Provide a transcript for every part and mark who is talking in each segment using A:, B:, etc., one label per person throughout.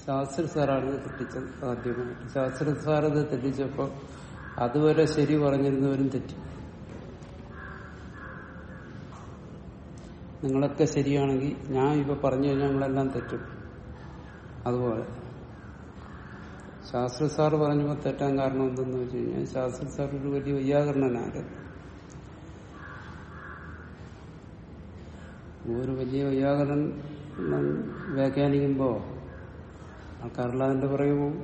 A: ശാസ്ത്രി സാറാണ് ഇത് തെറ്റിച്ചത് ആദ്യമായിട്ട് ശാസ്ത്രി സാർ ഇത് തെറ്റിച്ചപ്പോ അതുവരെ ശരി പറഞ്ഞിരുന്നവരും തെറ്റി നിങ്ങളൊക്കെ ശരിയാണെങ്കിൽ ഞാൻ ഇപ്പൊ പറഞ്ഞു കഴിഞ്ഞാൽ നിങ്ങളെല്ലാം തെറ്റും അതുപോലെ ശാസ്ത്രി സാർ പറഞ്ഞപ്പോൾ തെറ്റാൻ കാരണം എന്തെന്ന് വെച്ച് കഴിഞ്ഞാൽ ശാസ്ത്രി സാർ ഒരു വലിയ വൈയാകരണനായിരുന്നു ഒരു വലിയ വൈയാകരണൻ വ്യാഖ്യാനിക്കുമ്പോ ആൾക്കാരെല്ലാം അതിന്റെ പുറകെ പോകും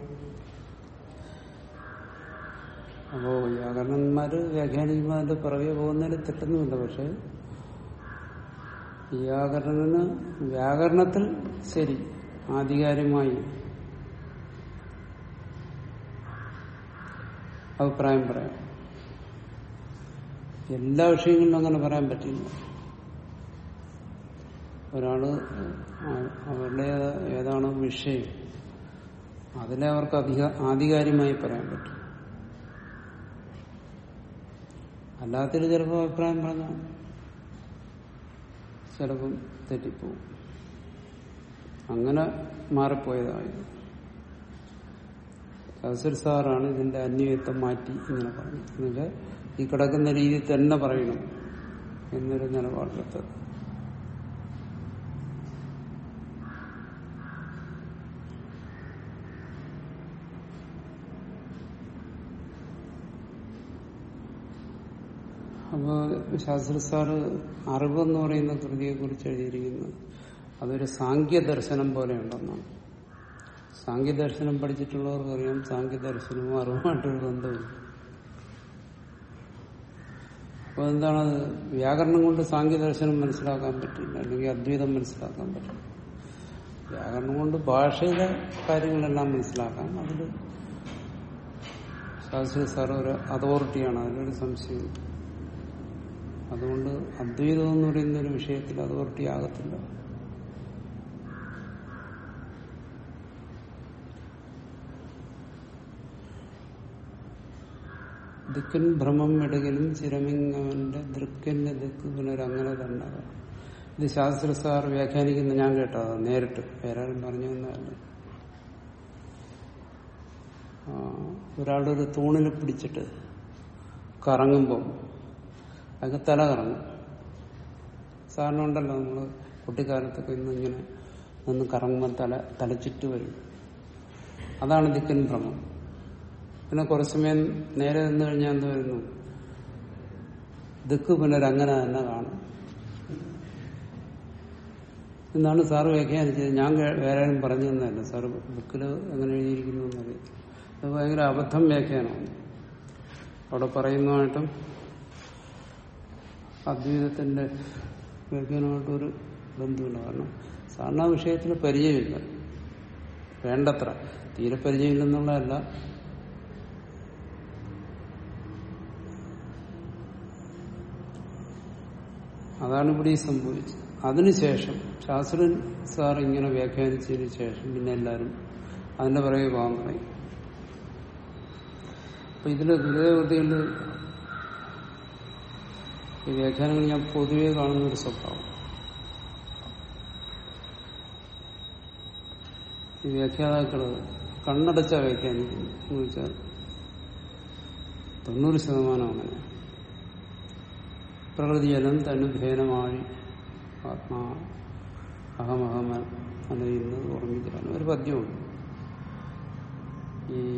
A: അപ്പോ വ്യാകരണന്മാര് വ്യാഖ്യാനിക്കുമ്പോൾ അതിന്റെ പുറകെ പോകുന്നതിന് തെറ്റൊന്നുമില്ല പക്ഷെ വ്യാകരണന് വ്യാകരണത്തിൽ ശരി ആധികാരികമായി അഭിപ്രായം പറയാം എല്ലാ വിഷയങ്ങളിലും അങ്ങനെ പറയാൻ പറ്റില്ല ഒരാള് ആ- അവരുടെ ഏതാണ് വിഷയം അതിലെ അവർക്ക് അധിക ആധികാരികമായി പറയാൻ പറ്റും അല്ലാത്തൊരു ചിലപ്പോൾ അഭിപ്രായം പറഞ്ഞാൽ ചിലപ്പം തെറ്റിപ്പോവും അങ്ങനെ മാറിപ്പോയതായിരുന്നു ശാസ്ത്രി സാറാണ് ഇതിന്റെ അന്വയത്വം മാറ്റി ഇങ്ങനെ പറഞ്ഞു എന്നുവെച്ചാൽ ഈ കിടക്കുന്ന രീതി തന്നെ പറയണം എന്നൊരു നിലപാടെടുത്തത് അപ്പോ ശാസ്ത്രി സാറ് അറിവെന്ന് പറയുന്ന കൃതിയെ കുറിച്ച് എഴുതിയിരിക്കുന്നത് അതൊരു സാങ്ക്യ ദർശനം പോലെ ഉണ്ടെന്നാണ് സാങ്ക്യ ദർശനം പഠിച്ചിട്ടുള്ളവർക്ക് അറിയാം സാങ്ക്യ ദർശനവും അറിവുമായിട്ടൊരു ബന്ധമില്ല അപ്പൊ എന്താണത് വ്യാകരണം കൊണ്ട് സാങ്ക്യ ദർശനം മനസ്സിലാക്കാൻ പറ്റില്ല അല്ലെങ്കിൽ അദ്വൈതം മനസ്സിലാക്കാൻ പറ്റില്ല വ്യാകരണം കൊണ്ട് ഭാഷയിലെ കാര്യങ്ങളെല്ലാം മനസ്സിലാക്കാം അതിൽ ശാസ്ത്രി സാർ ഒരു അതോറിറ്റിയാണ് അതിലൊരു സംശയം അതുകൊണ്ട് അദ്വൈതം എന്ന് പറയുന്ന ഒരു വിഷയത്തിൽ അതോറിറ്റി ആകത്തില്ല ദിക്കൻ ഭ്രമം ഇടകലും ചിരമിങ്ങവന്റെ ദൃക്കന്റെ ദിക്ക് പുനരങ്ങനെ തന്നെ ഇത് ശാസ്ത്ര സാർ വ്യാഖ്യാനിക്കുന്ന ഞാൻ കേട്ടതാ നേരിട്ട് വേറെ ആരും പറഞ്ഞു തന്നതല്ല ആ, ഒരാളുടെ ഒരു തൂണിൽ പിടിച്ചിട്ട് കറങ്ങുമ്പോൾ അതൊക്കെ തല കറങ്ങും സാറിന് ഉണ്ടല്ലോ നമ്മള് കുട്ടിക്കാലത്തൊക്കെ ഇന്ന് ഇങ്ങനെ നിന്ന് കറങ്ങുമ്പോൾ തല തലചുറ്റ് വരും അതാണ് ദിക്കൻ ഭ്രമം പിന്നെ കുറച്ചു സമയം നേരെ നിന്ന് കഴിഞ്ഞാൽ എന്ത് വരുന്നു ദിക്ക് പുനരങ്ങനെ തന്നെ കാണും എന്നാണ് സാറ് വ്യാഖ്യാനിച്ചത് ഞാൻ കേ- വേറെ ആരും പറഞ്ഞു തന്നതല്ല സാറ് ബുക്കിൽ എങ്ങനെ എഴുതിയിരിക്കുന്നു എന്നറിയാം അത് ഭയങ്കര അബദ്ധം വ്യാഖ്യാനമാണ് അവിടെ പറയുന്നതായിട്ടും അദ്വൈതത്തിന്റെ വ്യാഖ്യാനമായിട്ടൊരു ബന്ധമില്ല കാരണം സാറിന് ആ വിഷയത്തിൽ പരിചയമില്ല വേണ്ടത്ര തീരെ പരിചയമില്ലെന്നുള്ളതല്ല അതാണ് ഇവിടെ ഈ സംഭവിച്ചത് അതിനുശേഷം ശാസ്ത്രൻ സാർ ഇങ്ങനെ വ്യാഖ്യാനിച്ചതിന് ശേഷം പിന്നെ എല്ലാവരും അതിന്റെ പിറകെ പോകാൻ തുടങ്ങി അപ്പൊ ഇതില് ഗുരുദേവൃതിയിൽ ഈ വ്യാഖ്യാനങ്ങൾ ഞാൻ പൊതുവെ കാണുന്ന ഒരു സ്വഭാവം ഈ വ്യാഖ്യാതാക്കള് കണ്ണടച്ച വ്യാഖ്യാനിക്കുന്നു എന്ന് വെച്ചാൽ തൊണ്ണൂറ് ശതമാനം അങ്ങനെ പ്രകൃതിജലം തനുഭേനമായി ആത്മാ അഹമഹമൻ അലയുന്നത് ഓർമ്മിക്കാൻ ഒരു പദ്യമുണ്ട് ഈ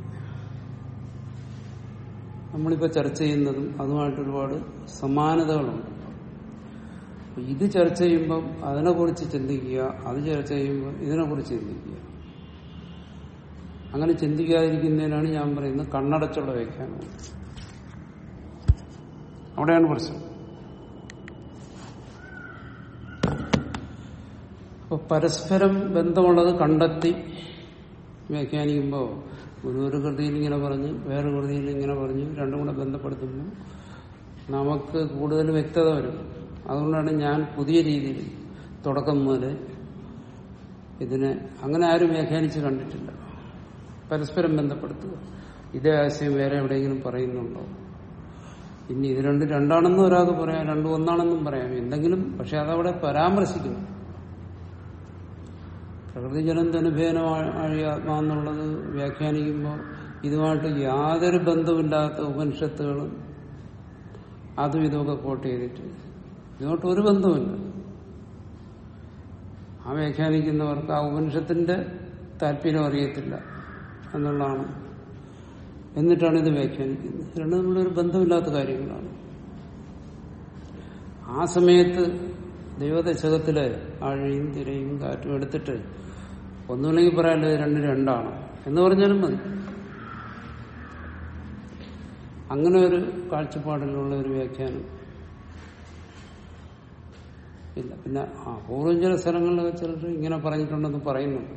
A: നമ്മളിപ്പോ ചർച്ച ചെയ്യുന്നതും അതുമായിട്ട് ഒരുപാട് സമാനതകളുണ്ട് അപ്പൊ ഇത് ചർച്ച ചെയ്യുമ്പം അതിനെക്കുറിച്ച് ചിന്തിക്കുക അത് ചർച്ച ചെയ്യുമ്പോൾ ഇതിനെക്കുറിച്ച് ചിന്തിക്കുക അങ്ങനെ ചിന്തിക്കാതിരിക്കുന്നതിനാണ് ഞാൻ പറയുന്നത് കണ്ണടച്ചുള്ള വ്യാഖ്യാനം അവിടെയാണ് പ്രശ്നം അപ്പൊ പരസ്പരം ബന്ധമുള്ളത് കണ്ടെത്തി വ്യാഖ്യാനിക്കുമ്പോൾ ഒരു ഒരു കൃതിയിൽ ഇങ്ങനെ പറഞ്ഞ് വേറെ കൃതിയിൽ ഇങ്ങനെ പറഞ്ഞ് രണ്ടും കൂടെ ബന്ധപ്പെടുത്തുമ്പോൾ നമുക്ക് കൂടുതൽ വ്യക്തത വരും അതുകൊണ്ടാണ് ഞാൻ പുതിയ രീതിയിൽ തുടക്കം മുതൽ ഇതിനെ അങ്ങനെ ആരും വ്യാഖ്യാനിച്ച് കണ്ടിട്ടില്ല പരസ്പരം ബന്ധപ്പെടുത്തുക ഇതേ ആശയം വേറെ എവിടെയെങ്കിലും പറയുന്നുണ്ടോ ഇനി ഇത് രണ്ട് രണ്ടാണെന്നും ഒരാൾക്ക് പറയാം രണ്ടും ഒന്നാണെന്നും പറയാം എന്തെങ്കിലും പക്ഷെ അതവിടെ പരാമർശിക്കുന്നു പ്രകൃതി ജലന്തനുഭേന ആത്മാ എന്നുള്ളത് വ്യാഖ്യാനിക്കുമ്പോൾ ഇതുമായിട്ട് യാതൊരു ബന്ധമില്ലാത്ത ഉപനിഷത്തുകളും അതും ഇതുമൊക്കെ കോട്ട് ചെയ്തിട്ട് ഇതുമായിട്ട് ഒരു ബന്ധവുമില്ല ആ വ്യാഖ്യാനിക്കുന്നവർക്ക് ആ ഉപനിഷത്തിന്റെ താല്പര്യം അറിയത്തില്ല എന്നുള്ളതാണ് എന്നിട്ടാണ് ഇത് വ്യാഖ്യാനിക്കുന്നത് രണ്ടും നമ്മളൊരു ബന്ധമില്ലാത്ത കാര്യങ്ങളാണ് ആ സമയത്ത് ദൈവദശകത്തില് ആഴയും തിരയും കാറ്റും എടുത്തിട്ട് ഒന്നുമില്ലെങ്കിൽ പറയാനല്ലോ ഇത് രണ്ടും രണ്ടാണ് എന്ന് പറഞ്ഞാലും മതി അങ്ങനെ ഒരു കാഴ്ചപ്പാടിലുള്ള ഒരു വ്യാഖ്യാനം ഇല്ല പിന്നെ അപൂർവം ചില സ്ഥലങ്ങളിലൊക്കെ ചിലർ ഇങ്ങനെ പറഞ്ഞിട്ടുണ്ടെന്ന് പറയുന്നുണ്ട്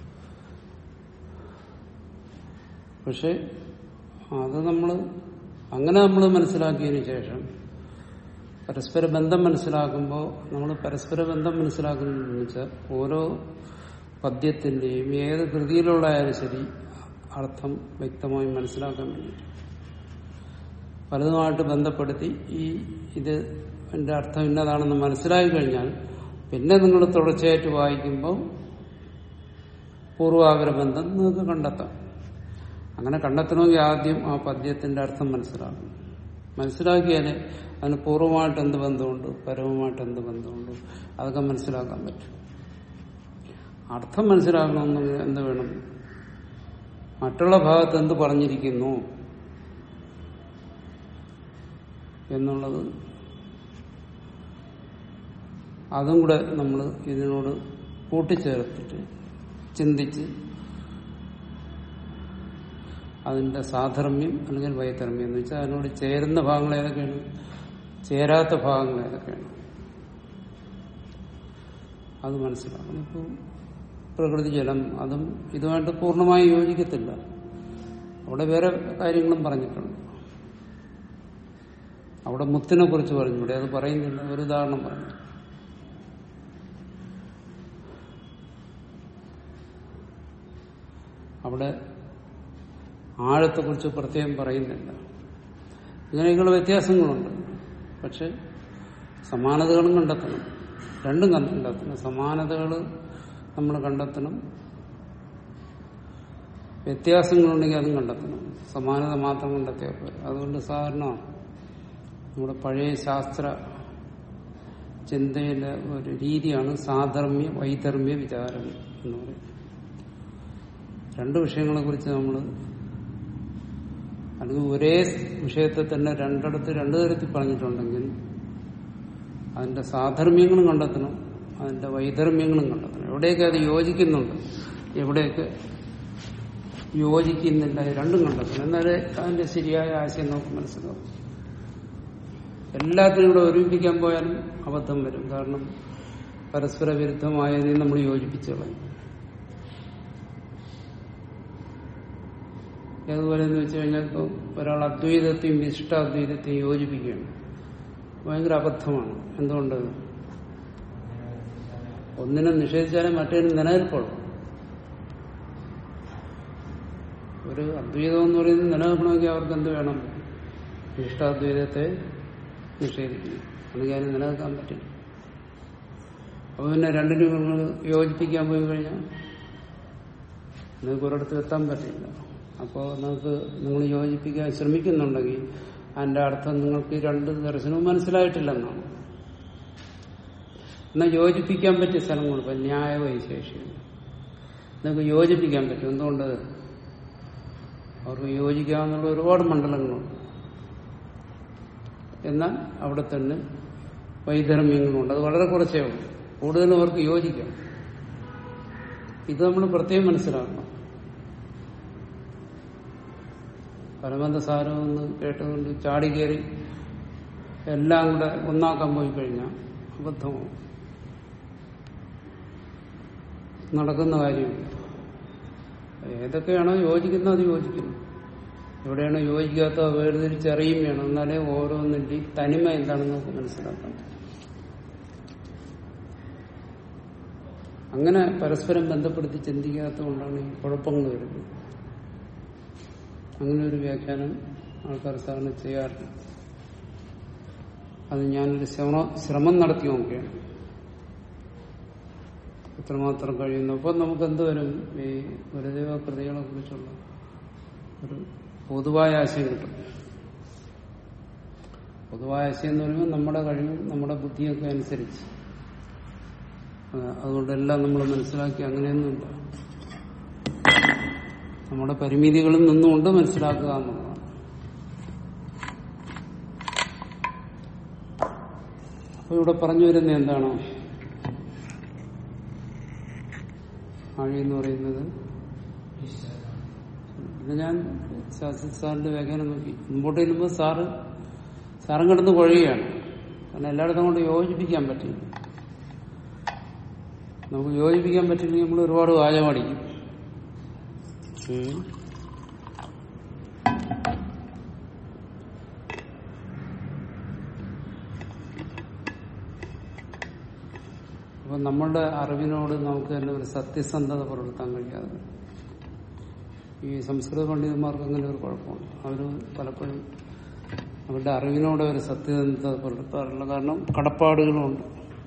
A: പക്ഷെ അത് നമ്മൾ അങ്ങനെ നമ്മൾ മനസ്സിലാക്കിയതിനു ശേഷം പരസ്പര ബന്ധം മനസ്സിലാക്കുമ്പോൾ നമ്മൾ പരസ്പര ബന്ധം മനസ്സിലാക്കുന്നതെന്ന് വെച്ചാൽ ഓരോ പദ്യത്തിന്റെയും ഏത് കൃതിയിലുള്ളതായാലും ശരി അർത്ഥം വ്യക്തമായി മനസ്സിലാക്കാൻ വേണ്ടിയിട്ട് പലതുമായിട്ട് ബന്ധപ്പെടുത്തി ഈ ഇത് എന്റെ അർത്ഥം ഇന്നതാണെന്ന് മനസ്സിലാക്കി കഴിഞ്ഞാൽ പിന്നെ നിങ്ങൾ തുടർച്ചയായിട്ട് വായിക്കുമ്പോൾ പൂർവാപര ബന്ധം നിങ്ങൾക്ക് കണ്ടെത്താം അങ്ങനെ കണ്ടെത്തണമെങ്കിൽ ആദ്യം ആ പദ്യത്തിന്റെ അർത്ഥം മനസ്സിലാക്കണം മനസ്സിലാക്കിയാൽ അതിന് പൂർവ്വമായിട്ട് എന്ത് ബന്ധമുണ്ട് പരവുമായിട്ട് എന്ത് ബന്ധമുണ്ട് അതൊക്കെ മനസ്സിലാക്കാൻ പറ്റും അർത്ഥം മനസ്സിലാക്കണമെന്ന് എന്ത് വേണം മറ്റുള്ള ഭാഗത്ത് എന്ത് പറഞ്ഞിരിക്കുന്നു എന്നുള്ളത് അതും കൂടെ നമ്മൾ ഇതിനോട് കൂട്ടിച്ചേർത്തിട്ട് ചിന്തിച്ച് അതിന്റെ സാധർമ്മ്യം അല്ലെങ്കിൽ വൈധർമ്മ്യം എന്ന് വെച്ചാൽ അതിനോട് ചേരുന്ന ഭാഗങ്ങൾ ഏതൊക്കെയാണ് ചേരാത്ത ഭാഗങ്ങൾ ഏതൊക്കെയാണ് അത് മനസ്സിലാക്കണം ഇപ്പോൾ പ്രകൃതി ജലം അതും ഇതുമായിട്ട് പൂർണ്ണമായി യോജിക്കത്തില്ല അവിടെ വേറെ കാര്യങ്ങളും പറഞ്ഞിട്ടുണ്ട് അവിടെ മുത്തിനെ കുറിച്ച് പറഞ്ഞൂടെ അത് പറയുന്നില്ല ഒരു ഉദാഹരണം പറഞ്ഞു അവിടെ ആഴത്തെക്കുറിച്ച് പ്രത്യേകം പറയുന്നില്ല ഇങ്ങനെയൊക്കെയുള്ള വ്യത്യാസങ്ങളുണ്ട് പക്ഷെ സമാനതകളും കണ്ടെത്തണം രണ്ടും കണ്ടെത്തണം സമാനതകൾ നമ്മൾ കണ്ടെത്തണം വ്യത്യാസങ്ങളുണ്ടെങ്കിൽ അതും കണ്ടെത്തണം സമാനത മാത്രം കണ്ടെത്തിയാൽ പോരെ അതുകൊണ്ട് സാധാരണ നമ്മുടെ പഴയ ശാസ്ത്ര ചിന്തയിലെ ഒരു രീതിയാണ് സാധർമ്മ്യ വൈധർമ്മ്യ വിചാരം എന്ന് പറയുന്നത് രണ്ട് വിഷയങ്ങളെ കുറിച്ച് നമ്മൾ അല്ലെങ്കിൽ ഒരേ വിഷയത്തെ തന്നെ രണ്ടിടത്ത് രണ്ടു തരത്തിൽ പറഞ്ഞിട്ടുണ്ടെങ്കിൽ അതിന്റെ സാധർമ്മ്യങ്ങളും കണ്ടെത്തണം അതിന്റെ വൈധർമ്മ്യങ്ങളും കണ്ടെത്തണം എവിടെയൊക്കെ അത് യോജിക്കുന്നുണ്ട് എവിടെയൊക്കെ യോജിക്കുന്നില്ല ഇത് രണ്ടും കണ്ടെത്തണം എന്നാലേ അതിന്റെ ശരിയായ ആശയം നമുക്ക് മനസ്സിലാവും എല്ലാത്തിനും കൂടെ ഒരുമിപ്പിക്കാൻ പോയാലും അബദ്ധം വരും കാരണം പരസ്പര വിരുദ്ധമായതിനെ നമ്മൾ യോജിപ്പിച്ചു കളയും ഏതുപോലെ എന്ന് വെച്ച് കഴിഞ്ഞാൽ ഇപ്പം ഒരാൾ അദ്വൈതത്തെയും വിശിഷ്ടാദ്വൈതത്തെയും യോജിപ്പിക്കുകയാണ് ഭയങ്കര അബദ്ധമാണ് എന്തുകൊണ്ട് ഒന്നിനെ നിഷേധിച്ചാലേ മറ്റേതിന് നിലനിൽപ്പുള്ളൂ ഒരു അദ്വൈതം എന്ന് പറയുന്നത് നിലനിൽക്കണമെങ്കിൽ അവർക്ക് എന്ത് വേണം വിശിഷ്ടാദ്വൈതത്തെ നിഷേധിക്കണം അല്ലെങ്കിൽ അതിന് നിലനിൽക്കാൻ പറ്റില്ല അപ്പൊ പിന്നെ രണ്ടിനും നിങ്ങൾ യോജിപ്പിക്കാൻ പോയി കഴിഞ്ഞാൽ നിങ്ങൾക്ക് ഒരിടത്ത് എത്താൻ പറ്റില്ല അപ്പോൾ നിങ്ങൾക്ക് നിങ്ങൾ യോജിപ്പിക്കാൻ ശ്രമിക്കുന്നുണ്ടെങ്കിൽ അതിന്റെ അർത്ഥം നിങ്ങൾക്ക് ഈ രണ്ട് ദർശനവും മനസ്സിലായിട്ടില്ലെന്നാണ് എന്നാൽ യോജിപ്പിക്കാൻ പറ്റിയ സ്ഥലങ്ങൾ ഇപ്പം ന്യായ വൈശേഷികം നിങ്ങൾക്ക് യോജിപ്പിക്കാൻ പറ്റും എന്തുകൊണ്ട് അവർക്ക് യോജിക്കാവുന്ന ഒരുപാട് മണ്ഡലങ്ങളുണ്ട് എന്നാൽ അവിടെ തന്നെ വൈധർമ്മ്യങ്ങളുണ്ട് അത് വളരെ കുറച്ചേ ഉള്ളൂ കൂടുതലും അവർക്ക് യോജിക്കാം ഇത് നമ്മൾ പ്രത്യേകം മനസ്സിലാക്കണം പരമന്തസാരം എന്ന് കേട്ടുകൊണ്ട് ചാടി കയറി എല്ലാം കൂടെ ഒന്നാക്കാൻ പോയി കഴിഞ്ഞാൽ അബദ്ധമാവും നടക്കുന്ന കാര്യം ഏതൊക്കെയാണോ യോജിക്കുന്നത് അത് യോജിക്കുന്നു എവിടെയാണോ യോജിക്കാത്ത വേർതിരിച്ചറിയും വേണം എന്നാലേ ഓരോന്നിന്റെ തനിമ എന്താണെന്ന് നമുക്ക് മനസ്സിലാക്കാൻ പറ്റും. അങ്ങനെ പരസ്പരം ബന്ധപ്പെടുത്തി ചിന്തിക്കാത്തതുകൊണ്ടാണ് ഈ കുഴപ്പങ്ങൾ വരുന്നത് അങ്ങനെ ഒരു വ്യാഖ്യാനം ആൾക്കാർ സാധാരണ ചെയ്യാറില്ല അത് ഞാനൊരു ശ്രമ ശ്രമം നടത്തി നോക്കുകയാണ് എത്രമാത്രം കഴിയുന്നു അപ്പം നമുക്ക് എന്ത് വരും ഈ ഗുരുദേവ കൃതികളെ കുറിച്ചുള്ള ഒരു പൊതുവായ ആശയം കിട്ടും പൊതുവായ ആശയം എന്ന് പറയുമ്പോൾ നമ്മുടെ കഴിവും നമ്മുടെ ബുദ്ധിയൊക്കെ അനുസരിച്ച് ആ, അതുകൊണ്ടെല്ലാം നമ്മൾ മനസ്സിലാക്കി അങ്ങനെയൊന്നുമില്ല നമ്മുടെ പരിമിതികളിൽ നിന്നുകൊണ്ട് മനസ്സിലാക്കുക എന്നുള്ളതാണ് അപ്പൊ ഇവിടെ പറഞ്ഞു വരുന്നത് എന്താണ് ആഴി എന്ന് പറയുന്നത് ഇത് ഞാൻ ശാസ്ത്രി സാറിന്റെ വ്യാഖ്യാനം നോക്കി മുമ്പോട്ട് ചെല്ലുമ്പോൾ സാറ് സാറും കിടന്ന് കുഴയുകയാണ് കാരണം എല്ലായിടത്തും കൊണ്ട് യോജിപ്പിക്കാൻ പറ്റില്ല നമുക്ക് യോജിപ്പിക്കാൻ പറ്റില്ലെങ്കിൽ നമ്മൾ ഒരുപാട് വാചമടിക്കും ഉം. അപ്പൊ നമ്മളുടെ അറിവിനോട് നമുക്ക് തന്നെ ഒരു സത്യസന്ധത പുലർത്താൻ കഴിയാതെ ഈ സംസ്കൃത പണ്ഡിതന്മാർക്ക് അങ്ങനെ ഒരു കുഴപ്പമുണ്ട് അവര് പലപ്പോഴും അവരുടെ അറിവിനോട് ഒരു സത്യസന്ധത പുലർത്താറില്ല കാരണം കടപ്പാടുകളുമുണ്ട്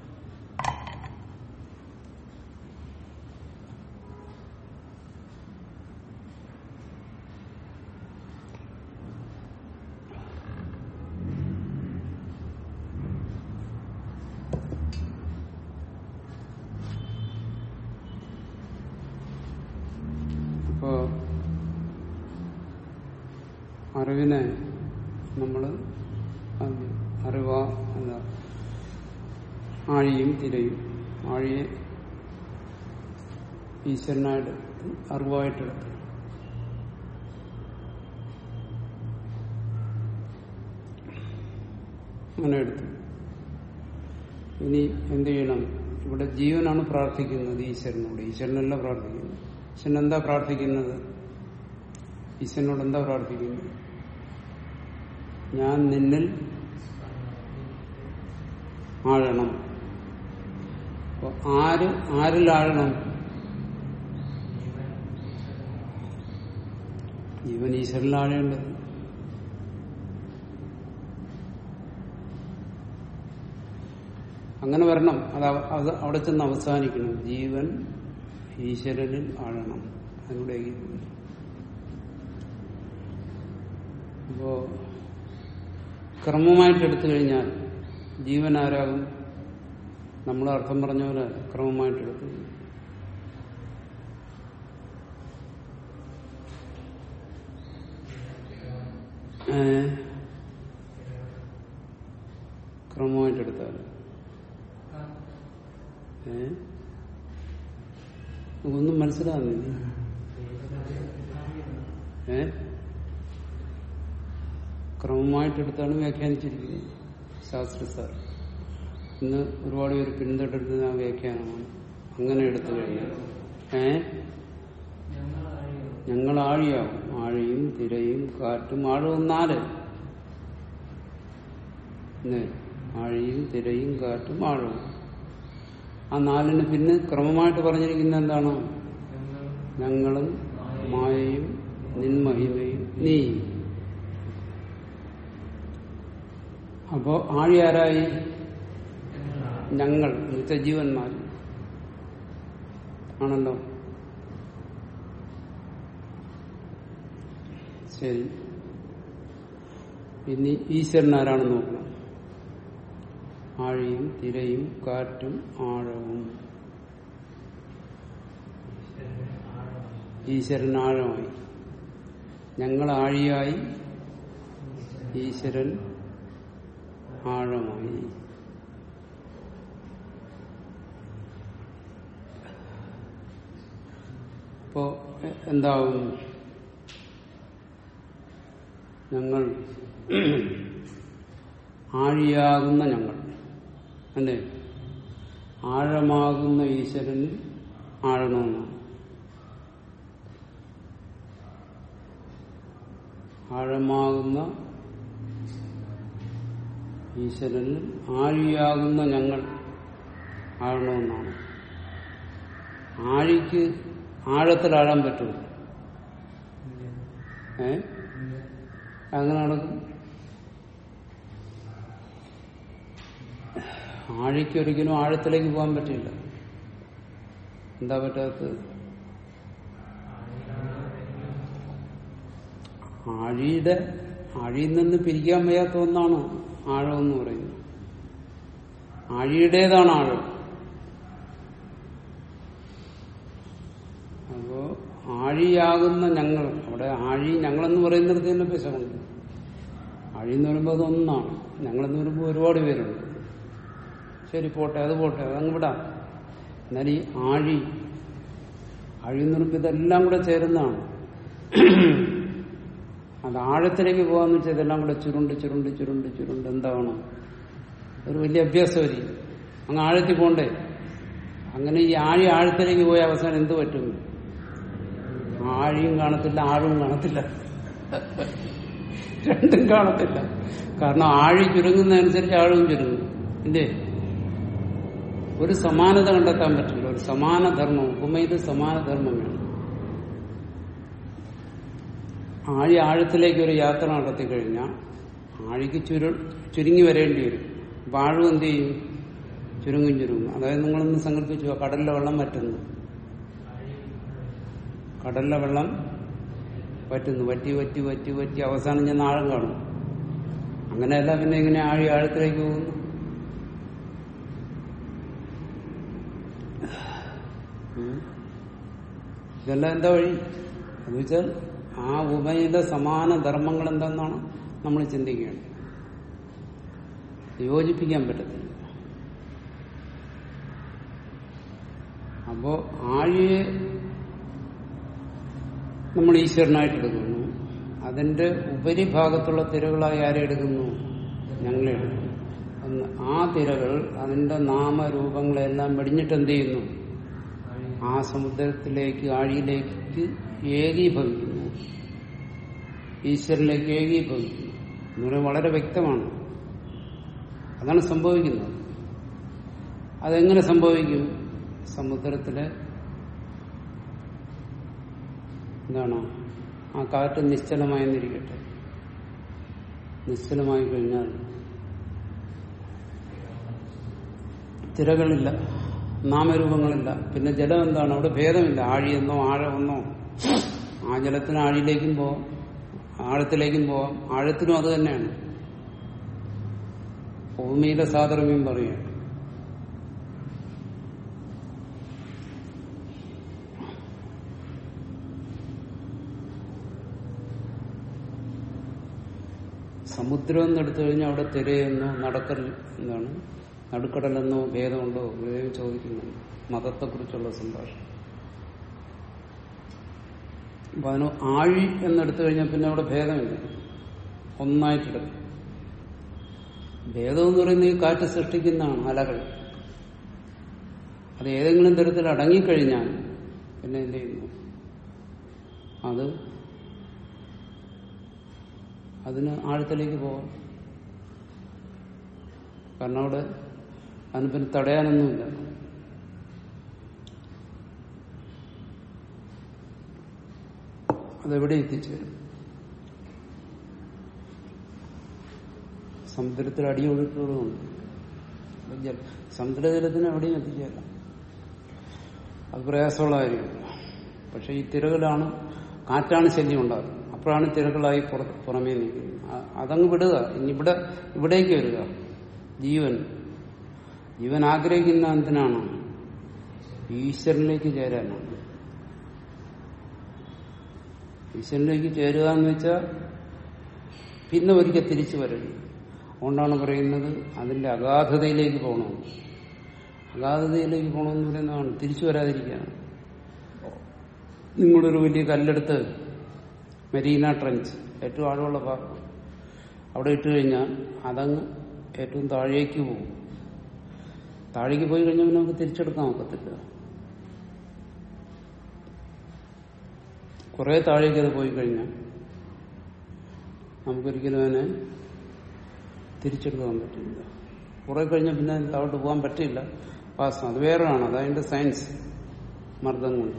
A: ഇപ്പോ അറിവിനെ നമ്മള് അറിവാ എന്താ ആഴിയും തിരയും ആഴിയെ ഈശ്വരനായിട്ട് അറിവായിട്ടെടുത്ത് അങ്ങനെ എടുത്തു ഇനി എന്ത് ചെയ്യണം ഇവിടെ ജീവനാണ് പ്രാർത്ഥിക്കുന്നത് ഈശ്വരനോട് ഈശ്വരനല്ല പ്രാർത്ഥിക്കുന്നത് ഈശ്വരൻ എന്താ പ്രാർത്ഥിക്കുന്നത് ഈശ്വരനോട് എന്താ പ്രാർത്ഥിക്കുന്നത് ഞാൻ നിന്നിൽ ആഴണം അപ്പൊ ആര് ആരിൽ ആഴണം ജീവൻ ഈശ്വരനിൽ ആഴേണ്ടത് അങ്ങനെ വരണം അത് അവ- അത് അവിടെ ചെന്ന് അവസാനിക്കണം ജീവൻ ഈശ്വരനിൽ ആഴണം അതിലൂടെ അപ്പോ ക്രമമായിട്ട് എടുത്തു കഴിഞ്ഞാൽ ജീവൻ ആരാകും നമ്മൾ അർത്ഥം പറഞ്ഞ പോലെ ക്രമമായിട്ട് എടുത്തു ഏ ക്രമമായിട്ട് എടുത്താൽ ഏ ഒന്നും മനസ്സിലാകുന്നില്ല ഏ ക്രമമായിട്ടെടുത്താണ് വ്യാഖ്യാനിച്ചിരിക്കുന്നത് ശാസ്ത്രി സാർ ഇന്ന് ഒരുപാട് പേര് പിന്തുടരുന്ന ആ വ്യാഖ്യാനമാണ് അങ്ങനെ എടുത്തു കഴിഞ്ഞാൽ ഏ ഞങ്ങൾ ആഴിയാവും ആഴിയും തിരയും കാറ്റും ആഴവും നാല് ഇന്ന് ആഴിയും തിരയും കാറ്റും ആഴവും ആ നാലിന് പിന്നെ ക്രമമായിട്ട് പറഞ്ഞിരിക്കുന്ന എന്താണ് ഞങ്ങളും മായയും നിൻമഹിമയും നീ അപ്പോ ആഴി ആരായി ഞങ്ങൾ നിത്യജീവന്മാർ ആണല്ലോ ശരി ഇനി ഈശ്വരൻ ആരാണെന്ന് നോക്കണം ആഴിയും തിരയും കാറ്റും ആഴവും ഈശ്വരൻ ആഴമായി ഞങ്ങൾ ആഴിയായി ഈശ്വരൻ ആഴമായി അപ്പോ എ- എന്താവും ഞങ്ങൾ ആഴിയാകുന്ന ഞങ്ങൾ അല്ലേ ആഴമാകുന്ന ഈശ്വരൻ ആഴണമെന്നാണ് ആഴമാകുന്ന ഈശ്വരനിൽ ആഴിയാകുന്ന ഞങ്ങൾ ആഴണമെന്നാണ് ആഴിക്ക് ആഴത്തിൽ ആഴാൻ പറ്റുമോ ഏ അങ്ങനെ നടക്കും ആഴിക്ക് ഒരിക്കലും ആഴത്തിലേക്ക് പോകാൻ പറ്റില്ല എന്താ പറ്റാത്തത് ആഴിയുടെ ആഴിയിൽ നിന്ന് പിരിക്കാൻ വയ്യാത്ത ഒന്നാണ് ആഴം എന്ന് പറയുന്നത് ആഴിയുടേതാണ് ആഴം അപ്പോ ആഴിയാകുന്ന ഞങ്ങൾ അവിടെ ആഴി ഞങ്ങളെന്ന് പറയുന്നിടത്ത് തന്നെ പെശകുണ്ട് ആഴി എന്ന് പറയുമ്പോൾ അതൊന്നാണ് ഞങ്ങളെന്ന് പറയുമ്പോൾ ഒരുപാട് പേരുണ്ട് ശരി പോട്ടെ അത് പോട്ടെ അതങ്ങ് വിടാം എന്നാൽ ഈ ആഴി ആഴി എന്ന് പറയുമ്പോൾ ഇതെല്ലാം കൂടെ ചേരുന്നതാണ് അത് ആഴത്തിലേക്ക് പോകാന്ന് വെച്ചാൽ ഇതെല്ലാം കൂടെ ചുരുണ്ട് ചുരുണ്ട് ചുരുണ്ട് ചുരുണ്ട് എന്താണ് ഒരു വലിയ അഭ്യാസമായിരിക്കും അങ്ങ് ആഴത്തിൽ പോണ്ടേ അങ്ങനെ ഈ ആഴി ആഴത്തിലേക്ക് പോയ അവസാനം എന്ത് പറ്റും ആഴിയും കാണത്തില്ല ആഴവും കാണത്തില്ല രണ്ടും കാണത്തില്ല കാരണം ആഴി ചുരുങ്ങുന്നതനുസരിച്ച് ആഴവും ചുരുങ്ങും ഇല്ലേ ഒരു സമാനത കണ്ടെത്താൻ പറ്റില്ല ഒരു സമാന ധർമ്മം ഉപമയിൽ സമാന ധർമ്മം വേണം ആഴി ആഴത്തിലേക്ക് ഒരു യാത്ര നടത്തി കഴിഞ്ഞാൽ ആഴിക്ക് ചുരു ചുരുങ്ങി വരേണ്ടി വരും അപ്പൊ ആഴും എന്ത് ചെയ്യും ചുരുങ്ങും ചുരുങ്ങും അതായത് നിങ്ങളൊന്ന് സങ്കല്പിച്ചു കടലിലെ വെള്ളം വറ്റുന്നു കടലിലെ വെള്ളം വറ്റുന്നു വറ്റി വറ്റി വറ്റി വറ്റി അവസാനം ചെന്ന് ആഴം കാണും അങ്ങനെയല്ല പിന്നെ ഇങ്ങനെ ആഴി ആഴത്തിലേക്ക് പോകുന്നു ഉം. ഇതെല്ലാം എന്താ വഴി എന്ന് വെച്ചാൽ ആ ഉപമയിലെ സമാന ധർമ്മങ്ങൾ എന്തെന്നാണ് നമ്മൾ ചിന്തിക്കേണ്ടത് യോജിപ്പിക്കാൻ പറ്റത്തില്ല അപ്പോ ആഴിയെ നമ്മൾ ഈശ്വരനായിട്ട് എടുക്കുന്നു അതിന്റെ ഉപരിഭാഗത്തുള്ള തിരകളായി ആരെ എടുക്കുന്നു ഞങ്ങളെ എടുക്കുന്നു അന്ന് ആ തിരകൾ അതിന്റെ നാമരൂപങ്ങളെല്ലാം വെടിഞ്ഞിട്ട് എന്ത് ചെയ്യുന്നു ആ സമുദ്രത്തിലേക്ക് ആഴിയിലേക്ക് ഏകീഭവിക്കുന്നു ഈശ്വരനിലേക്ക് ഏകീഭവിക്കുന്നു എന്ന് പറയുന്നത് വളരെ വ്യക്തമാണ് അതാണ് സംഭവിക്കുന്നത് അതെങ്ങനെ സംഭവിക്കും സമുദ്രത്തിലെ എന്താണ് ആ കാറ്റ് നിശ്ചലമായെന്നിരിക്കട്ടെ നിശ്ചലമായി കഴിഞ്ഞാൽ തിരകളില്ല നാമരൂപങ്ങളില്ല പിന്നെ ജലം എന്താണ് അവിടെ ഭേദമില്ല ആഴിയെന്നോ ആഴമെന്നോ ആ ജലത്തിന് ആഴിയിലേക്കും പോവാം ആഴത്തിലേക്കും പോവാം ആഴത്തിനും അത് തന്നെയാണ് ഭൂമിയിലെ സാധർമ്യം പറയുക സമുദ്രം എന്നെടുത്തു കഴിഞ്ഞാൽ അവിടെ തിരയെന്നോ നടക്കൽ എന്താണ് നടുക്കടലെന്നോ ഭേദമുണ്ടോ ഗുരുദേവൻ ചോദിക്കുന്നുണ്ട് മതത്തെക്കുറിച്ചുള്ള സംഭാഷണം അപ്പൊ അതിന് ആഴി എന്നെടുത്തു കഴിഞ്ഞാൽ പിന്നെ അവിടെ ഭേദമില്ല ഒന്നായിട്ടെടുക്കും ഭേദം എന്ന് പറയുന്നത് ഈ കാറ്റ് സൃഷ്ടിക്കുന്നതാണ് അലകൾ അത് ഏതെങ്കിലും തരത്തിൽ അടങ്ങിക്കഴിഞ്ഞാൽ പിന്നെ എന്ത് ചെയ്യുന്നു അത് അതിന് ആഴത്തിലേക്ക് പോകാം കാരണം അവിടെ അതിന് പിന്നെ തടയാനൊന്നുമില്ല അതെവിടെ എത്തിച്ചേരും സമുദ്രത്തിൽ അടിയൊഴുക്കുകളുമുണ്ട് ജല- സമുദ്രജലത്തിന് എവിടെയും എത്തിച്ചേരാം അത് പ്രയാസമുള്ള കാര്യമല്ല പക്ഷെ ഈ തിരകളാണ് കാറ്റാണ് ശല്യം ഉണ്ടാകുന്നത് അപ്പോഴാണ് തിരകളായി പുറ- പുറമേ നിൽക്കുന്നത് അ- അതങ്ങ് വിടുക ഇനി ഇവിടെ ഇവിടേക്ക് വരിക ജീവൻ ജീവൻ ആഗ്രഹിക്കുന്ന എന്തിനാണ് ഈശ്വരനിലേക്ക് ചേരാനാണ് ഈശ്വരനിലേക്ക് ചേരുക എന്ന് വെച്ചാൽ പിന്നെ ഒരിക്കൽ തിരിച്ചു വരരുത് അതുകൊണ്ടാണ് പറയുന്നത് അതിന്റെ അഗാധതയിലേക്ക് പോകണമെന്ന് അഗാധതയിലേക്ക് പോകണമെന്ന് പറയുന്നതാണ് തിരിച്ചു വരാതിരിക്കാനാണ് നിങ്ങളൊരു വലിയ കല്ലെടുത്ത് മെരീന ട്രഞ്ച് ഏറ്റവും ആഴമുള്ള ഭാഗം അവിടെ ഇട്ട് കഴിഞ്ഞാൽ അതങ്ങ് ഏറ്റവും താഴേക്ക് പോകും താഴേക്ക് പോയി കഴിഞ്ഞാൽ പിന്നെ നമുക്ക് തിരിച്ചെടുക്കാൻ ഒക്കത്തില്ല കുറെ താഴേക്ക് അത് പോയി കഴിഞ്ഞാൽ നമുക്കൊരിക്കലും അതിനെ തിരിച്ചെടുക്കാൻ പറ്റില്ല കുറെ കഴിഞ്ഞാൽ പിന്നെ താഴോട്ട് പോകാൻ പറ്റില്ല പാസം അത് വേറെയാണ് അത് അതിന്റെ സയൻസ് മർദ്ദം കൊണ്ട്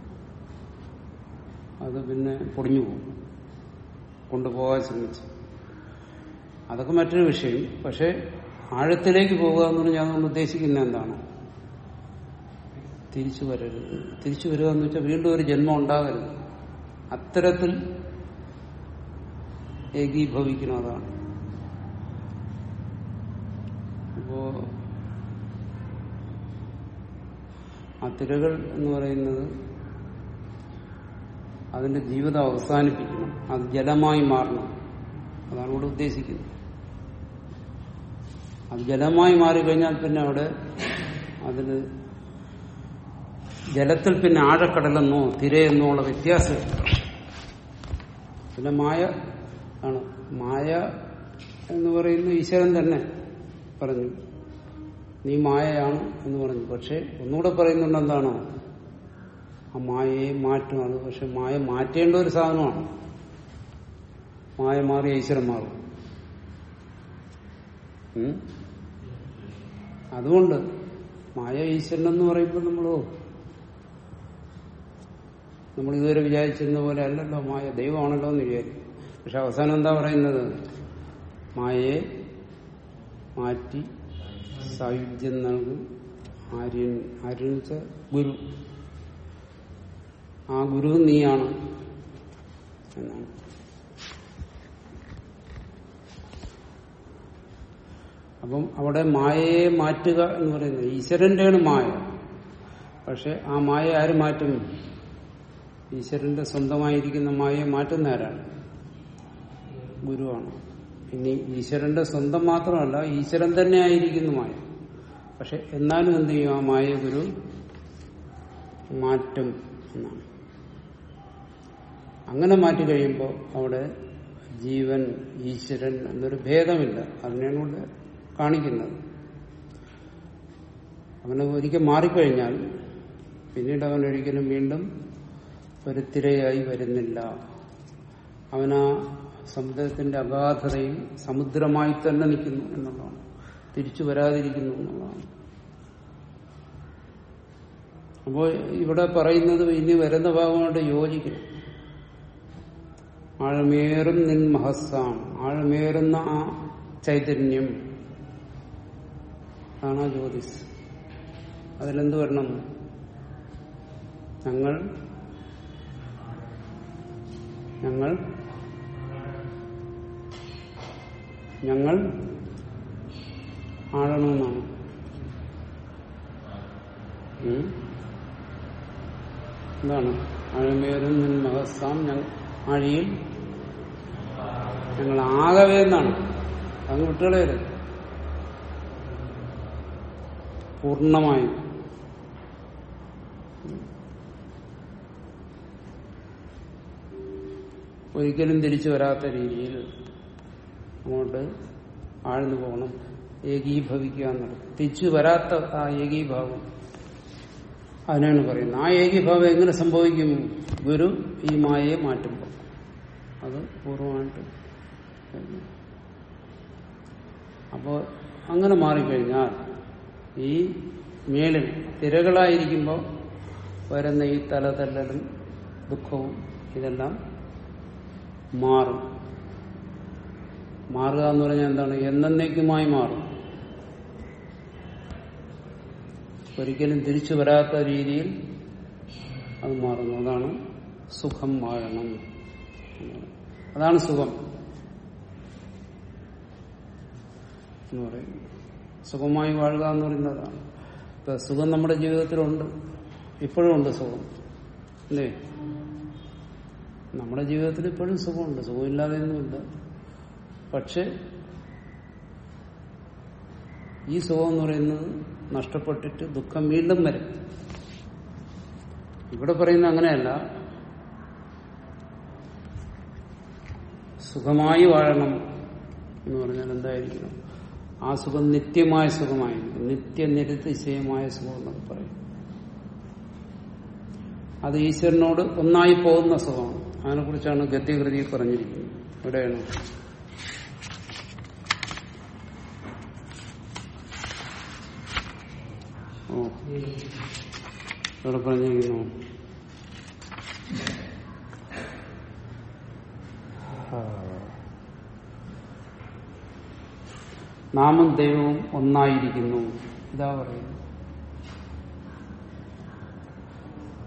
A: അത് പിന്നെ പൊടിഞ്ഞു പോകും കൊണ്ടുപോകാൻ ശ്രമിച്ചു അതൊക്കെ മറ്റൊരു വിഷയം പക്ഷെ ആഴത്തിലേക്ക് പോകുക എന്ന് പറഞ്ഞാൽ അതുകൊണ്ട് ഉദ്ദേശിക്കുന്നത് എന്താണ് തിരിച്ചു വരരുത് തിരിച്ചു വരിക എന്ന് വെച്ചാൽ വീണ്ടും ഒരു ജന്മം ഉണ്ടാകരുത് അത്തരത്തിൽ ഏകീഭവിക്കണം അതാണ് അപ്പോ ആ തിരകൾ എന്ന് പറയുന്നത് അതിന്റെ ജീവിതം അവസാനിപ്പിക്കണം അത് ജലമായി മാറണം അതാണ് ഇവിടെ ഉദ്ദേശിക്കുന്നത് അത് ജലമായി മാറിക്കഴിഞ്ഞാൽ പിന്നെ അവിടെ അതിന് ജലത്തിൽ പിന്നെ ആഴക്കടലെന്നോ തിരയെന്നോ ഉള്ള വ്യത്യാസം പിന്നെ മായ ആണ് മായ എന്ന് പറയുന്ന ഈശ്വരൻ തന്നെ പറഞ്ഞു നീ മായയാണ് എന്ന് പറഞ്ഞു പക്ഷെ ഒന്നുകൂടെ പറയുന്നുണ്ട് എന്താണ് ആ മായയെ മാറ്റും അത് പക്ഷെ മായ മാറ്റേണ്ട ഒരു സാധനമാണ് മായ മാറി ഈശ്വരൻ മാറും ഉം? അതുകൊണ്ട് മായ ഈശ്വരൻ എന്ന് പറയുമ്പോൾ നമ്മളോ നമ്മൾ ഇതുവരെ വിചാരിച്ചിരുന്ന പോലെ അല്ലല്ലോ മായ ദൈവമാണല്ലോ എന്ന് വിചാരിക്കും പക്ഷെ അവസാനം എന്താ പറയുന്നത് മായയെ മാറ്റി സായുജ്യം നൽകും ആര്യൻ ആര്യൻ വെച്ചാൽ ഗുരു ആ ഗുരു നീയാണ് എന്നാണ് അപ്പം അവിടെ മായയെ മാറ്റുക എന്ന് പറയുന്നത് ഈശ്വരന്റെയാണ് മായ പക്ഷെ ആ മായ ആര് മാറ്റും ഈശ്വരന്റെ സ്വന്തമായിരിക്കുന്ന മായയെ മാറ്റുന്ന ആരാണ് ഗുരുവാണ് ഇനി ഈശ്വരന്റെ സ്വന്തം മാത്രമല്ല ഈശ്വരൻ തന്നെ ആയിരിക്കുന്നു മായ പക്ഷെ എന്നാലും എന്ത് ചെയ്യും ആ മായ ഗുരു മാറ്റും എന്നാണ് അങ്ങനെ മാറ്റി കഴിയുമ്പോൾ അവിടെ ജീവൻ ഈശ്വരൻ എന്നൊരു ഭേദമില്ല അതിനെയാണ് ഇവിടെ കാണിക്കുന്നത് അവന് ഒരിക്കൽ മാറിക്കഴിഞ്ഞാൽ പിന്നീട് അവൻ ഒരിക്കലും വീണ്ടും ഒരു തിരയായി വരുന്നില്ല അവനാ സമുദ്രത്തിന്റെ അഗാധതയിൽ സമുദ്രമായി തന്നെ നിൽക്കുന്നു എന്നുള്ളതാണ് തിരിച്ചു വരാതിരിക്കുന്നു എന്നുള്ളതാണ് അപ്പോൾ ഇവിടെ പറയുന്നത് ഇനി വരുന്ന ഭാഗമായിട്ട് യോജിക്കണം ആഴമേറും നിൻ മഹസ്സാം ആഴമേറുന്ന ആ ചൈതന്യം ആണ് ആ ജ്യോതിസ് അതിലെന്ത് വരണം ഞങ്ങൾ ഞങ്ങൾ ഞങ്ങൾ ആഴണമെന്നാണ് ഉം? എന്താണ് ആഴമേറും നിൻ മഹസ്സാം ഞങ്ങൾ ആഴിയിൽ ഞങ്ങൾ ആകവേ എന്നാണ് അങ്ങ് വിട്ടുകളയരുത് പൂർണ്ണമായും ഒരിക്കലും തിരിച്ചു വരാത്ത രീതിയിൽ അങ്ങോട്ട് ആഴ്ന്നു പോകണം ഏകീഭവിക്കുക എന്നുള്ളത് തിരിച്ചു വരാത്ത ആ ഏകീഭാവം അതിനാണ് പറയുന്നത് ആ ഏകീഭാവം എങ്ങനെ സംഭവിക്കും ഗുരു ഈ മായയെ മാറ്റുമ്പോൾ അത് പൂർവമായിട്ട് അപ്പോൾ അങ്ങനെ മാറിക്കഴിഞ്ഞാൽ ഈ മേളിൽ തിരകളായിരിക്കുമ്പോൾ വരുന്ന ഈ തലതല്ലലും ദുഃഖവും ഇതെല്ലാം മാറും മാറുക എന്ന് പറഞ്ഞാൽ എന്താണ് എന്നേക്കുമായി മാറും ഒരിക്കലും തിരിച്ചു വരാത്ത രീതിയിൽ അത് മാറുന്നു അതാണ് സുഖം വാഴണം അതാണ് സുഖം എന്ന് പറയുന്നത് സുഖമായി വാഴുക എന്ന് പറയുന്നത് അതാണ് ഇപ്പൊ സുഖം നമ്മുടെ ജീവിതത്തിലുണ്ട് ഇപ്പോഴും ഉണ്ട് സുഖം അല്ലേ നമ്മുടെ ജീവിതത്തിൽ ഇപ്പോഴും സുഖമുണ്ട് സുഖമില്ലാതെയൊന്നുമില്ല പക്ഷെ ഈ സുഖം എന്ന് പറയുന്നത് നഷ്ടപ്പെട്ടിട്ട് ദുഃഖം വീണ്ടും വരും ഇവിടെ പറയുന്ന അങ്ങനെയല്ല സുഖമായി വാഴണം എന്ന് പറഞ്ഞാൽ എന്തായിരിക്കണം ആ സുഖം നിത്യമായ സുഖമായിരിക്കും നിത്യനിരതിശയമായ സുഖം എന്നൊക്കെ പറയും അത് ഈശ്വരനോട് ഒന്നായി പോകുന്ന സുഖമാണ് അതിനെക്കുറിച്ചാണ് ഗദ്യകൃതി പറഞ്ഞിരിക്കുന്നത് ഇവിടെയാണ് ഓ ഇവിടെ പറഞ്ഞിരിക്കുന്നു ആ. നാമും ദൈവവും ഒന്നായിരിക്കുന്നു ഇതാ പറയുന്നു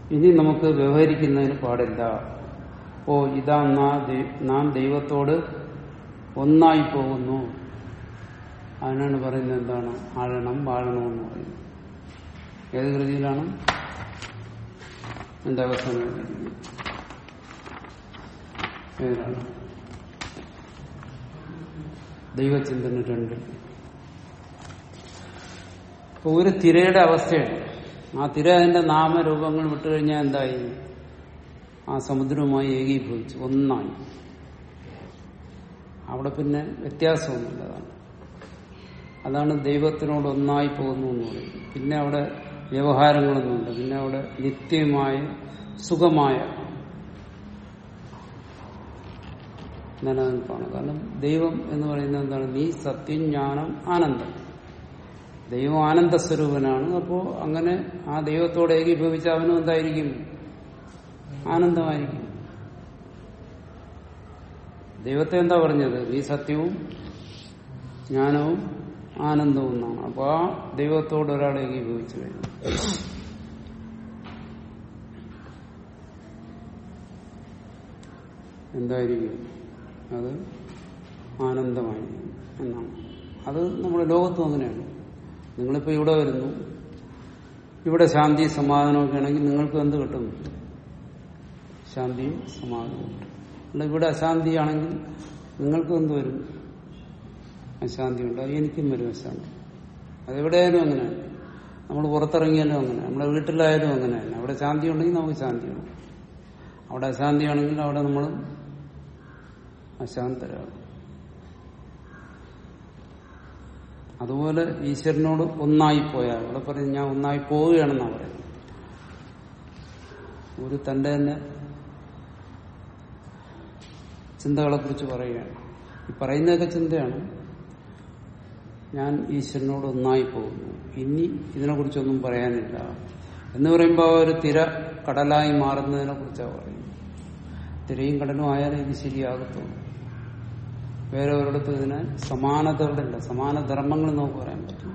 A: ഇനി നമുക്ക് വ്യവഹരിക്കുന്നതിന് പാടില്ല ഓ ഇതാ നാ- ദൈ- നാം ദൈവത്തോട് ഒന്നായി പോകുന്നു അതിനാണ് പറയുന്നത് എന്താണ് ആഴണം വാഴണം എന്ന് പറയുന്നത് ഏത് കൃതിയിലാണ് എന്റെ അവസാനം എഴുതിയിരിക്കുന്നത്. ഏതാണ് ദൈവചിന്തന രണ്ട് ഇപ്പൊ ഒരു തിരയുടെ അവസ്ഥയാണ് ആ തിര അതിന്റെ നാമരൂപങ്ങൾ വിട്ടുകഴിഞ്ഞാൽ എന്തായി ആ സമുദ്രവുമായി ഏകീഭവിച്ചു ഒന്നായി അവിടെ പിന്നെ വ്യത്യാസമൊന്നുമില്ലതാണ് അതാണ് ദൈവത്തിനോട് ഒന്നായി പോകുന്നു എന്ന് പറയുന്നത് പിന്നെ അവിടെ വ്യവഹാരങ്ങളൊന്നുമില്ല പിന്നെ അവിടെ നിത്യമായ സുഖമായ നിലനിൽപ്പാണ് കാരണം ദൈവം എന്ന് പറയുന്നത് എന്താണ് നീ സത്യം ജ്ഞാനം ആനന്ദം ദൈവം ആനന്ദ സ്വരൂപനാണ് അപ്പോ അങ്ങനെ ആ ദൈവത്തോട് ഏകീഭവിച്ച അവനും എന്തായിരിക്കും ആനന്ദമായിരിക്കും ദൈവത്തെ എന്താ പറഞ്ഞത് നീ സത്യവും ജ്ഞാനവും ആനന്ദവും എന്നാണ് അപ്പൊ ആ ദൈവത്തോട് ഒരാൾ ഏകീഭവിച്ചു കഴിഞ്ഞു എന്തായിരിക്കും അത് ആനന്ദമായിരിക്കും എന്നാണ് അത് നമ്മുടെ ലോകത്തും അങ്ങനെയാണ് നിങ്ങളിപ്പോ ഇവിടെ വരുന്നു ഇവിടെ ശാന്തി സമാധാനമൊക്കെ ആണെങ്കിൽ നിങ്ങൾക്ക് എന്ത് കിട്ടും ശാന്തിയും സമാധാനവും കിട്ടും അല്ല ഇവിടെ അശാന്തിയാണെങ്കിൽ നിങ്ങൾക്ക് എന്ത് വരും അശാന്തി ഉണ്ടാവും എനിക്കും വരും അശാന്തി അതെവിടെയായാലും അങ്ങനെയാണ് നമ്മൾ പുറത്തിറങ്ങിയാലും അങ്ങനെ നമ്മുടെ വീട്ടിലായാലും അങ്ങനെയാണ് അവിടെ ശാന്തി ഉണ്ടെങ്കിൽ നമുക്ക് ശാന്തിയുണ്ട് അവിടെ അശാന്തിയാണെങ്കിൽ അവിടെ നമ്മൾ അശാന്തരാകും അതുപോലെ ഈശ്വരനോട് ഒന്നായി പോയാൽ ഇവിടെ പറയും ഞാൻ ഒന്നായി പോവുകയാണെന്നാണ് പറയുന്നത് ഒരു തന്റെ തന്നെ ചിന്തകളെ കുറിച്ച് പറയുകയാണ് ഈ പറയുന്നതൊക്കെ ചിന്തയാണ് ഞാൻ ഈശ്വരനോട് ഒന്നായി പോകുന്നു ഇനി ഇതിനെക്കുറിച്ചൊന്നും പറയാനില്ല എന്ന് പറയുമ്പോൾ ഒരു തിര കടലായി മാറുന്നതിനെ കുറിച്ചാണ് പറയുന്നത് തിരയും കടലും ആയാലേ ഇത് ശരിയാകത്തുള്ളൂ വേറെ ഒരിടത്തും ഇതിന് സമാനതകളില്ല സമാന ധർമ്മങ്ങൾ നമുക്ക് പറയാൻ പറ്റും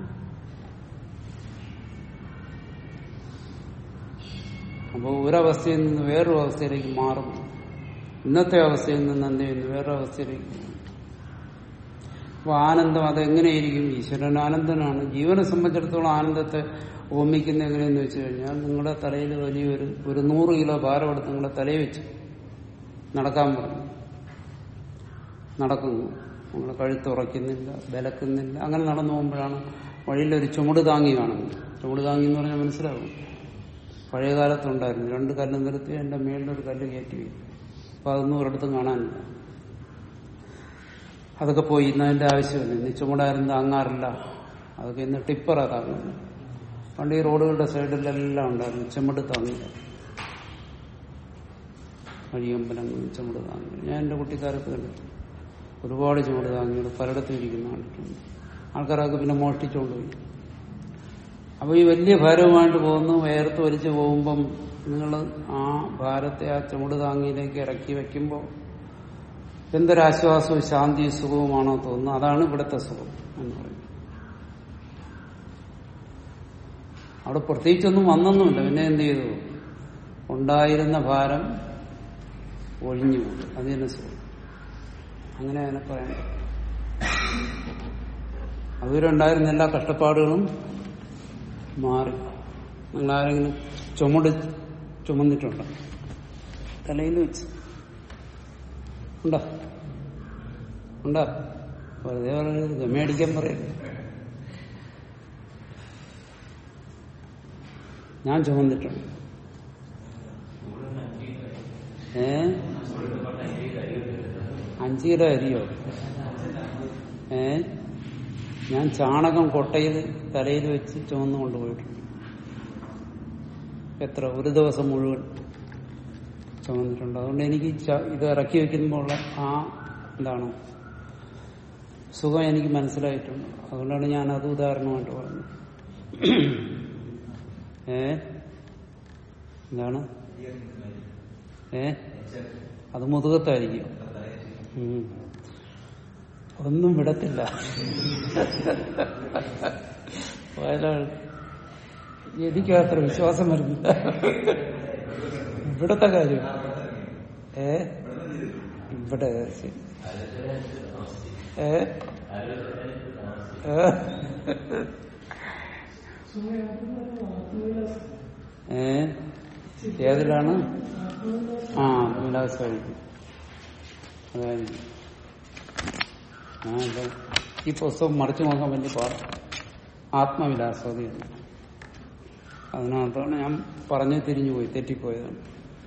A: അപ്പോൾ ഒരവസ്ഥയിൽ നിന്ന് വേറൊരു അവസ്ഥയിലേക്ക് മാറുന്നു ഇന്നത്തെ അവസ്ഥയിൽ നിന്ന് എന്ത് ചെയ്യുന്നു വേറൊരു അവസ്ഥയിലേക്ക് പോകുന്നു. അപ്പൊ ആനന്ദം അതെങ്ങനെയായിരിക്കും ഈശ്വരൻ ആനന്ദനാണ് ജീവനെ സംബന്ധിച്ചിടത്തോളം ആനന്ദത്തെ ഓമിക്കുന്ന എങ്ങനെയെന്ന് വെച്ച് കഴിഞ്ഞാൽ നിങ്ങളുടെ തലയിൽ വലിയൊരു ഒരു നൂറ് കിലോ ഭാരം എടുത്ത് നിങ്ങളുടെ തലയിൽ വെച്ച് നടക്കാൻ പറഞ്ഞു നടക്കുന്നു നിങ്ങൾ കഴുത്തുറയ്ക്കുന്നില്ല ബലക്കുന്നില്ല അങ്ങനെ നടന്നു പോകുമ്പോഴാണ് വഴിയിലൊരു ചുമട് താങ്ങി കാണുന്നത് ചുമട് താങ്ങി എന്ന് പറഞ്ഞാൽ മനസ്സിലാവും പഴയ കാലത്തുണ്ടായിരുന്നു രണ്ട് കല്ല് നിർത്തി എന്റെ മേളിലൊരു കല്ല് കയറ്റി വയ്ക്കും അപ്പൊ അതൊന്നും ഒരിടത്തും കാണാനില്ല അതൊക്കെ പോയി ഇന്ന് അതിന്റെ ആവശ്യമില്ല ഇന്ന് ചുമടാരും താങ്ങാറില്ല അതൊക്കെ ഇന്ന് ടിപ്പറാ താങ്ങുന്നത് പണ്ട് ഈ റോഡുകളുടെ സൈഡിലെല്ലാം ഉണ്ടായിരുന്നു ചുമട് താങ്ങില്ല വഴിയമ്പലങ്ങളും ചുമട് താങ്ങി ഞാൻ എന്റെ കുട്ടിക്കാലത്ത് കണ്ടിട്ടുണ്ട് ഒരുപാട് ചുമട് താങ്ങികൾ പലയിടത്തും ഇരിക്കുന്ന കണ്ടിട്ടുണ്ട് ആൾക്കാരൊക്കെ പിന്നെ മോഷ്ടിച്ചുകൊണ്ട് പോയി അപ്പൊ ഈ വലിയ ഭാരവുമായിട്ട് പോകുന്നു വേർത്ത് വലിച്ചു പോകുമ്പം നിങ്ങൾ ആ ഭാരത്തെ ആ ചുമട് താങ്ങിയിലേക്ക് ഇറക്കി വെക്കുമ്പോൾ എന്തൊരാശ്വാസവും ശാന്തിയും സുഖവുമാണോ തോന്നുന്നത് അതാണ് ഇവിടുത്തെ സുഖം എന്ന് പറയുന്നത് അവിടെ പ്രത്യേകിച്ചൊന്നും വന്നൊന്നുമില്ല പിന്നെ എന്ത് ചെയ്തു ഉണ്ടായിരുന്ന ഭാരം ഒഴിഞ്ഞു പോകും അത് തന്നെ സുഖം അങ്ങനെ അതിനെ പറയാൻ പറ്റും. അതുവരെ ഉണ്ടായിരുന്ന എല്ലാ കഷ്ടപ്പാടുകളും മാറി നിങ്ങൾ ആരെങ്കിലും ചുമട് ചുമന്നിട്ടുണ്ടോ തലയിൽ വെച്ച് ഉണ്ടോ ഉണ്ടോ വെറുതെ പറയരുത് ഗമയടിക്കാൻ പറയരുത് ഞാൻ ചുമന്നിട്ടുണ്ട് ഏ അഞ്ചു കിലോ അരിയോ ഏ ഞാൻ ചാണകം കൊട്ടയിൽ തലയിൽ വെച്ച് ചുമന്നു കൊണ്ടുപോയിട്ടുണ്ട് എത്ര ഒരു ദിവസം മുഴുവൻ ചുമന്നിട്ടുണ്ട് അതുകൊണ്ട് എനിക്ക് ച- ഇത് ഇറക്കി വെക്കുമ്പോൾ ഉള്ള ആ എന്താണ് സുഖം എനിക്ക് മനസ്സിലായിട്ടുണ്ട് അതുകൊണ്ടാണ് ഞാൻ അത് ഉദാഹരണമായിട്ട് പറഞ്ഞത് ഏ എന്താണ് ഏ അത് മുതുകത്തായിരിക്കും ഉം. ഒന്നും വിടത്തില്ല വയലാണ് എനിക്ക് അത്ര വിശ്വാസം വരുന്നില്ല ഇവിടത്തെ കാര്യം ഏ ഇവിടെ ശരി. ഏ ഏ? ഏ ഏതിലാണ് ആ വിലാസമായിരിക്കും അതായിരിക്കും ആ അതെ ഈ പുസ്തകം മറിച്ചു നോക്കാൻ വലിയ പാട് ആത്മവിലാസതയാണ് അതിനകത്താണ് ഞാൻ പറഞ്ഞു തിരിഞ്ഞു പോയി തെറ്റിപ്പോയതാണ്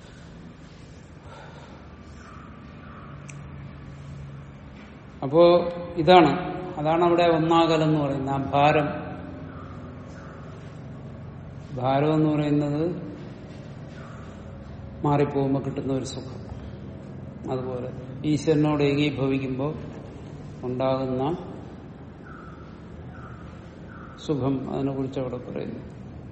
A: അപ്പോ ഇതാണ് അതാണ് അവിടെ ഒന്നാകലെന്ന് പറയുന്നത് ആ ഭാരം ഭാരം എന്ന് പറയുന്നത് മാറിപ്പോകുമ്പോൾ കിട്ടുന്ന ഒരു സുഖം അതുപോലെ ഈശ്വരനോട് ഏകീഭവിക്കുമ്പോൾ ഉണ്ടാകുന്ന സുഖം അതിനെ കുറിച്ച് അവിടെ പറയുന്നു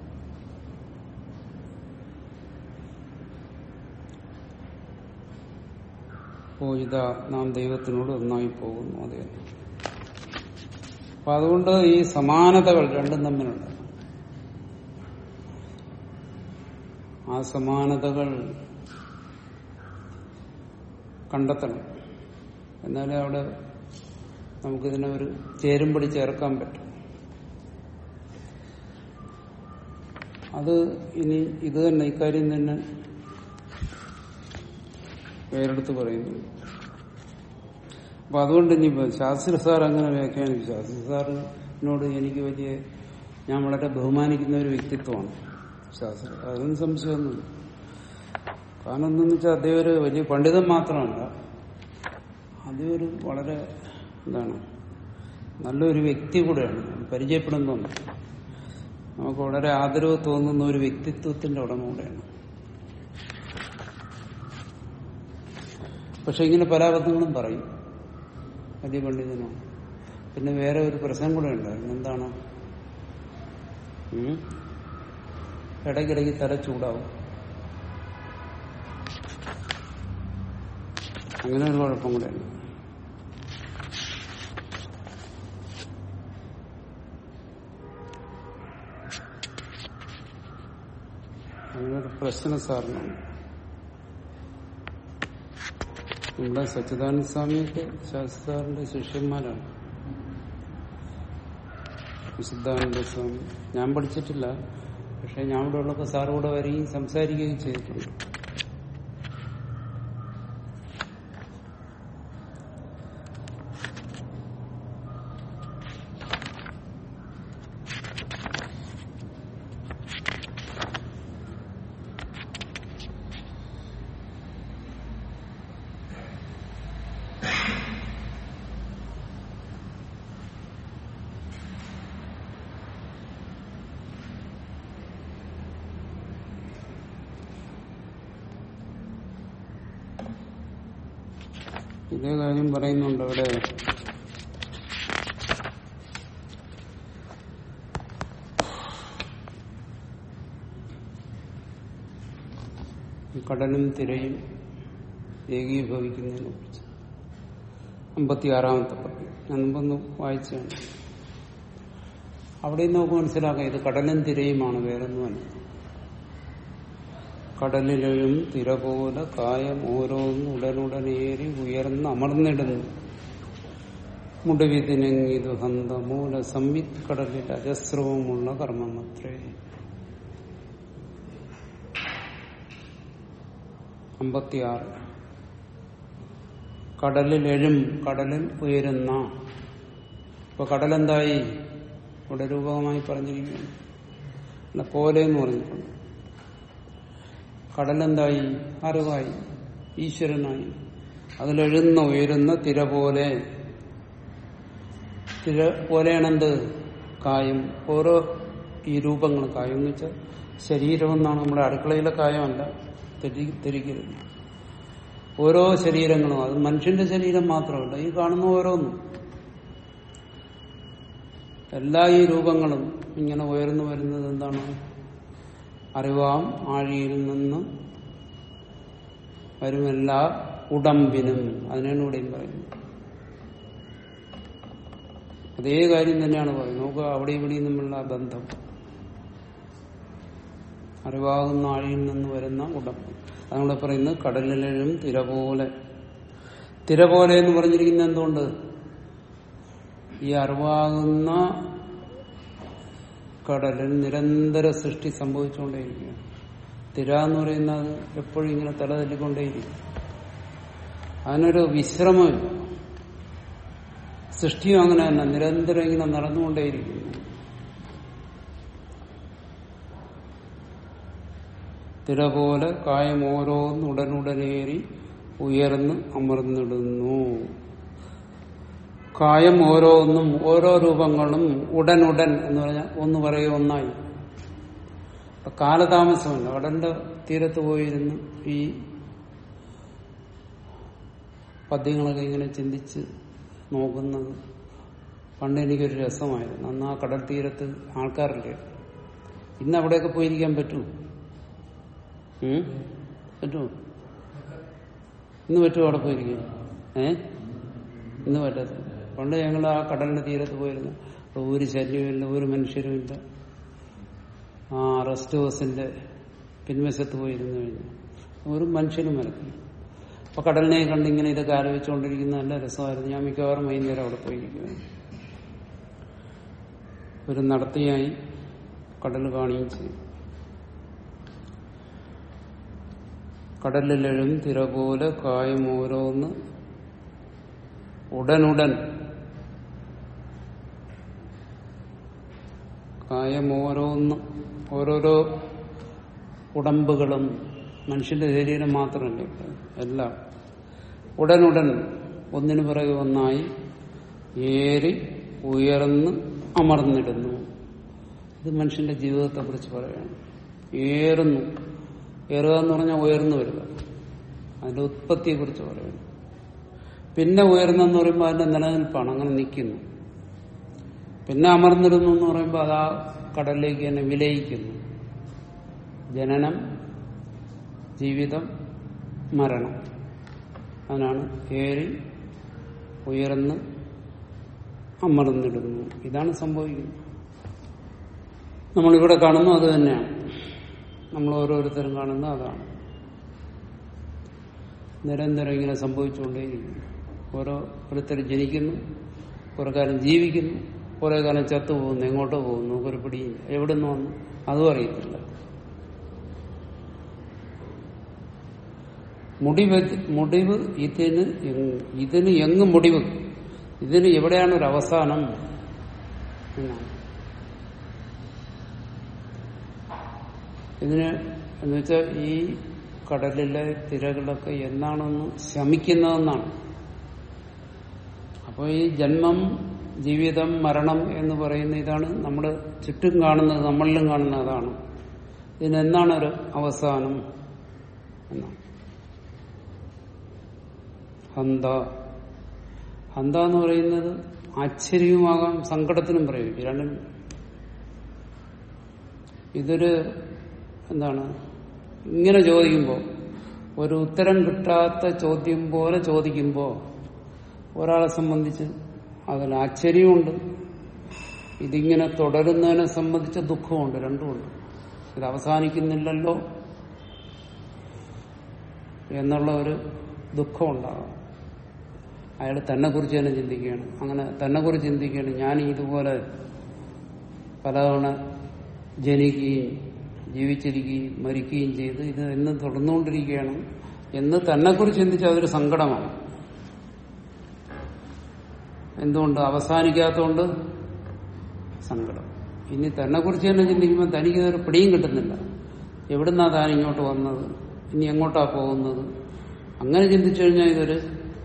A: ഓ ഇതാ നാം ദൈവത്തിനോട് ഒന്നായി പോകുന്നു അതെ അപ്പൊ അതുകൊണ്ട് ഈ സമാനതകൾ രണ്ടും തമ്മിലുണ്ട് ആ സമാനതകൾ കണ്ടെത്തണം എന്നാലേ അവിടെ നമുക്കിതിനെ ഒരു ചേരുംപടി ചേർക്കാൻ പറ്റും അത് ഇനി ഇത് തന്നെ ഇക്കാര്യം തന്നെ വേറെടുത്ത് പറയുന്നു അപ്പൊ അതുകൊണ്ട് ഇനിയിപ്പോ ശാസ്ത്രി സാർ അങ്ങനെ വ്യാഖ്യാനിച്ചു ശാസ്ത്രി സാറിനോട് എനിക്ക് വലിയ ഞാൻ വളരെ ബഹുമാനിക്കുന്ന ഒരു വ്യക്തിത്വമാണ് ശാസ്ത്രി അതൊന്നും സംശയമൊന്നുമില്ല കാരണം എന്തെന്ന് വെച്ചാൽ അദ്ദേഹം ഒരു വലിയ പണ്ഡിതൻ മാത്രമല്ല അദ്ദേഹം ഒരു വളരെ എന്താണ് നല്ലൊരു വ്യക്തി കൂടെയാണ് പരിചയപ്പെടുന്നൊന്നും നമുക്ക് വളരെ ആദരവ് തോന്നുന്ന ഒരു വ്യക്തിത്വത്തിന്റെ ഉടമ കൂടെയാണ് പക്ഷെ ഇങ്ങനെ പല അബദ്ധങ്ങളും പറയും വലിയ പണ്ഡിതനോ പിന്നെ വേറെ ഒരു പ്രശ്നം കൂടെ ഉണ്ടായിരുന്നു എന്താണ് ഉം? ഇടയ്ക്കിടയ്ക്ക് തല ചൂടാവും അങ്ങനെ ഒരു കുഴപ്പം കൂടെ ഉണ്ട് അങ്ങനെ ഒരു പ്രശ്നം സാറിനുണ്ട് നമ്മുടെ സച്ചിദാനന്ദ സ്വാമിയൊക്കെ ശാസ്ത്രി സാറിന്റെ ശിഷ്യന്മാരാണ് വിശുദ്ധാനന്ദ സ്വാമി ഞാൻ പഠിച്ചിട്ടില്ല പക്ഷെ ഞാൻ ഇവിടെ ഉള്ളപ്പോൾ സാറ് കൂടെ വരികയും സംസാരിക്കുകയും ചെയ്തിട്ടുണ്ട് ഇതേ കാര്യം പറയുന്നുണ്ട് അവിടെ ഈ കടലും തിരയും ഏകീഭവിക്കുന്നതിനെ കുറിച്ച് അമ്പത്തിയാറാമത്തെ പട്ടി ഞാൻ മുമ്പൊന്ന് വായിച്ചാണ് അവിടെ നമുക്ക് മനസ്സിലാക്കാം ഇത് കടലും തിരയുമാണ് വേറൊന്നുമല്ല കടലിലും തിര പോലെ കായം ഓരോന്നും ഉടനുടനേറി ഉയർന്ന് അമർന്നിടുന്നു മുടിവിതിനെങ്കിതു ഹന്ത മൂല സംവിത് കടലിൽ അജസ്രവുമുള്ള കർമ്മമത്രേ അമ്പത്തിയാറ് കടലിൽ എഴും കടലിൽ ഉയരുന്ന ഇപ്പൊ കടലെന്തായി ഇവിടെ രൂപകമായി പറഞ്ഞിരിക്കുകയാണ് അല്ല പോലെ എന്ന് പറഞ്ഞിട്ടുണ്ട് കടലെന്തായി അറിവായി ഈശ്വരനായി അതിലെഴുന്ന ഉയരുന്ന തിര പോലെ തിര പോലെയാണെന്ത് കായം ഓരോ ഈ രൂപങ്ങൾ കായം എന്ന് വെച്ചാൽ ശരീരമെന്നാണ് നമ്മുടെ അടുക്കളയിലെ കായമല്ല തെറ്റി ധരിക്കരുത് ഓരോ ശരീരങ്ങളും അത് മനുഷ്യന്റെ ശരീരം മാത്രമല്ല ഈ കാണുന്ന ഓരോന്നും എല്ലാ ഈ രൂപങ്ങളും ഇങ്ങനെ ഉയർന്നു വരുന്നത് എന്താണ് അറിവാം ആഴിയിൽ നിന്ന് വരുമെല്ലാ ഉടമ്പിനും അതിനാണ് ഇവിടെയും പറയുന്നത് അതേ കാര്യം തന്നെയാണ് പറയുന്നത് നോക്കുക അവിടെ ഇവിടെയും തമ്മിലുള്ള ബന്ധം അറിവാകുന്ന ആഴിയിൽ നിന്ന് വരുന്ന ഉടമ്പ് അതുകൊണ്ട് പറയുന്നത് കടലിലും തിര പോലെ തിര പോലെ എന്ന് പറഞ്ഞിരിക്കുന്നത് എന്തുകൊണ്ട് ഈ അറിവാകുന്ന കടലിൽ നിരന്തര സൃഷ്ടി സംഭവിച്ചുകൊണ്ടേയിരിക്കുകയാണ് തിര എന്ന് പറയുന്നത് എപ്പോഴും ഇങ്ങനെ തലതല്ലിക്കൊണ്ടേയിരിക്കും അതിനൊരു വിശ്രമമില്ല സൃഷ്ടിയും അങ്ങനെ തന്നെ നിരന്തരം ഇങ്ങനെ നടന്നുകൊണ്ടേയിരിക്കുന്നു തിര പോലെ കായം ഓരോന്ന് ഉടനുടനേറി ഉയർന്ന് അമർന്നിടുന്നു കായം ഓരോന്നും ഓരോ രൂപങ്ങളും ഉടനുടൻ എന്ന് പറഞ്ഞാൽ ഒന്ന് പറയും ഒന്നായി അപ്പൊ കാലതാമസമില്ല കടലിന്റെ തീരത്ത് പോയിരുന്ന് ഈ പദ്യങ്ങളൊക്കെ ഇങ്ങനെ ചിന്തിച്ച് നോക്കുന്നത് പണ്ട് എനിക്കൊരു രസമായിരുന്നു അന്ന് ആ കടൽ തീരത്ത് ആൾക്കാരില്ലേ ഇന്ന് അവിടെയൊക്കെ പോയിരിക്കാൻ പറ്റൂ ഉം? പറ്റുമോ ഇന്ന് പറ്റുമോ അവിടെ പോയിരിക്കാൻ ഏ ഇന്ന് പറ്റത്തില്ല പണ്ട് ഞങ്ങൾ ആ കടലിന്റെ തീരത്ത് പോയിരുന്നു അവിടെ ഒരു ശല്യമില്ല ഒരു മനുഷ്യരുമില്ല ആ റെസ്റ്റ് ഹൗസിന്റെ പിൻവശത്ത് പോയിരുന്നു കഴിഞ്ഞു ഒരു മനുഷ്യനും വരത്തില്ല അപ്പൊ കടലിനെ കണ്ട് ഇങ്ങനെ ഇതൊക്കെ ആലോചിച്ചുകൊണ്ടിരിക്കുന്ന നല്ല രസമായിരുന്നു ഞാൻ മിക്കവാറും വൈകുന്നേരം അവിടെ പോയിരിക്കുകയാണ് ഒരു നടത്തിയായി കടൽ കാണുകയും ചെയ്യും കടലിലെഴും തിര പോലെ കായം ഓരോന്ന് ഉടനുടൻ കായം ഓരോന്ന് ഓരോരോ ഉടമ്പുകളും മനുഷ്യന്റെ ശരീരം മാത്രമല്ല എല്ലാം ഉടനുടൻ ഒന്നിനു പിറകെ ഒന്നായി ഏറി ഉയർന്ന് അമർന്നിടുന്നു ഇത് മനുഷ്യന്റെ ജീവിതത്തെ കുറിച്ച് പറയുകയാണ് ഏറുന്നു ഏറുക എന്ന് പറഞ്ഞാൽ ഉയർന്നു വരിക അതിന്റെ ഉത്പത്തിയെ കുറിച്ച് പറയുന്നു പിന്നെ ഉയർന്നെന്ന് പറയുമ്പോൾ അതിന്റെ നിലനിൽപ്പാണ് അങ്ങനെ നിൽക്കുന്നു പിന്നെ അമർന്നിടുന്നു എന്ന് പറയുമ്പോൾ അത് ആ കടലിലേക്ക് തന്നെ വിലയിക്കുന്നു ജനനം ജീവിതം മരണം അതിനാണ് ഏറി ഉയർന്ന് അമർന്നിടുന്നു ഇതാണ് സംഭവിക്കുന്നത് നമ്മളിവിടെ കാണുന്നു അത് തന്നെയാണ് നമ്മൾ ഓരോരുത്തരും കാണുന്നത് അതാണ് നിരന്തരം ഇങ്ങനെ സംഭവിച്ചുകൊണ്ടേയിരിക്കുന്നു ഓരോരുത്തർ ജനിക്കുന്നു കുറെ കാലം ജീവിക്കുന്നു കുറെ കാലം ചത്തുപോകുന്നു എങ്ങോട്ടോ പോകുന്നു ഒരു പിടിയില്ല എവിടെ നിന്ന് വന്നു അതും അറിയത്തില്ല മുടിവ് മുടിവ് ഇതിന് എങ്- ഇതിന് എങ്ങ് മുടിവ് ഇതിന് എവിടെയാണ് ഒരു അവസാനം എന്നാണ് ഇതിന് എന്ന് വെച്ചാൽ ഈ കടലിലെ തിരകളൊക്കെ എന്നാണൊന്ന് ശമിക്കുന്നതെന്നാണ് അപ്പോൾ ഈ ജന്മം ജീവിതം മരണം എന്ന് പറയുന്ന ഇതാണ് നമ്മൾ ചുറ്റും കാണുന്നത് നമ്മളിലും കാണുന്ന അതാണ് ഇതിനെന്നാണ് ഒരു അവസാനം എന്നാണ് ഹന്ത ഹന്ത എന്ന് പറയുന്നത് ആശ്ചര്യവുമാകാം സങ്കടത്തിനും പ്രയോഗിക്കും രണ്ടും ഇതൊരു എന്താണ് ഇങ്ങനെ ചോദിക്കുമ്പോൾ ഒരു ഉത്തരം കിട്ടാത്ത ചോദ്യം പോലെ ചോദിക്കുമ്പോൾ ഒരാളെ സംബന്ധിച്ച് അതിൽ ആശ്ചര്യമുണ്ട് ഇതിങ്ങനെ തുടരുന്നതിനെ സംബന്ധിച്ച ദുഃഖമുണ്ട് രണ്ടുമുണ്ട് ഇത് അവസാനിക്കുന്നില്ലല്ലോ എന്നുള്ള ഒരു ദുഃഖം ഉണ്ടാകാം അയാൾ തന്നെ കുറിച്ച് തന്നെ ചിന്തിക്കുകയാണ് അങ്ങനെ തന്നെ കുറിച്ച് ചിന്തിക്കുകയാണ് ഞാൻ ഇതുപോലെ പലതവണ ജനിക്കുകയും ജീവിച്ചിരിക്കുകയും മരിക്കുകയും ചെയ്ത് ഇത് എന്നും തുടർന്നുകൊണ്ടിരിക്കുകയാണ് എന്ന് തന്നെക്കുറിച്ച് ചിന്തിച്ചാൽ അതൊരു സങ്കടമാണ് എന്തുകൊണ്ട് അവസാനിക്കാത്തതുകൊണ്ട് സങ്കടം ഇനി തന്നെക്കുറിച്ച് തന്നെ ചിന്തിക്കുമ്പോൾ തനിക്ക് ഇതൊരു പിടിയും കിട്ടുന്നില്ല എവിടുന്നാ താൻ ഇങ്ങോട്ട് വന്നത് ഇനി എങ്ങോട്ടാ പോകുന്നത് അങ്ങനെ ചിന്തിച്ചു കഴിഞ്ഞാൽ ഇതൊരു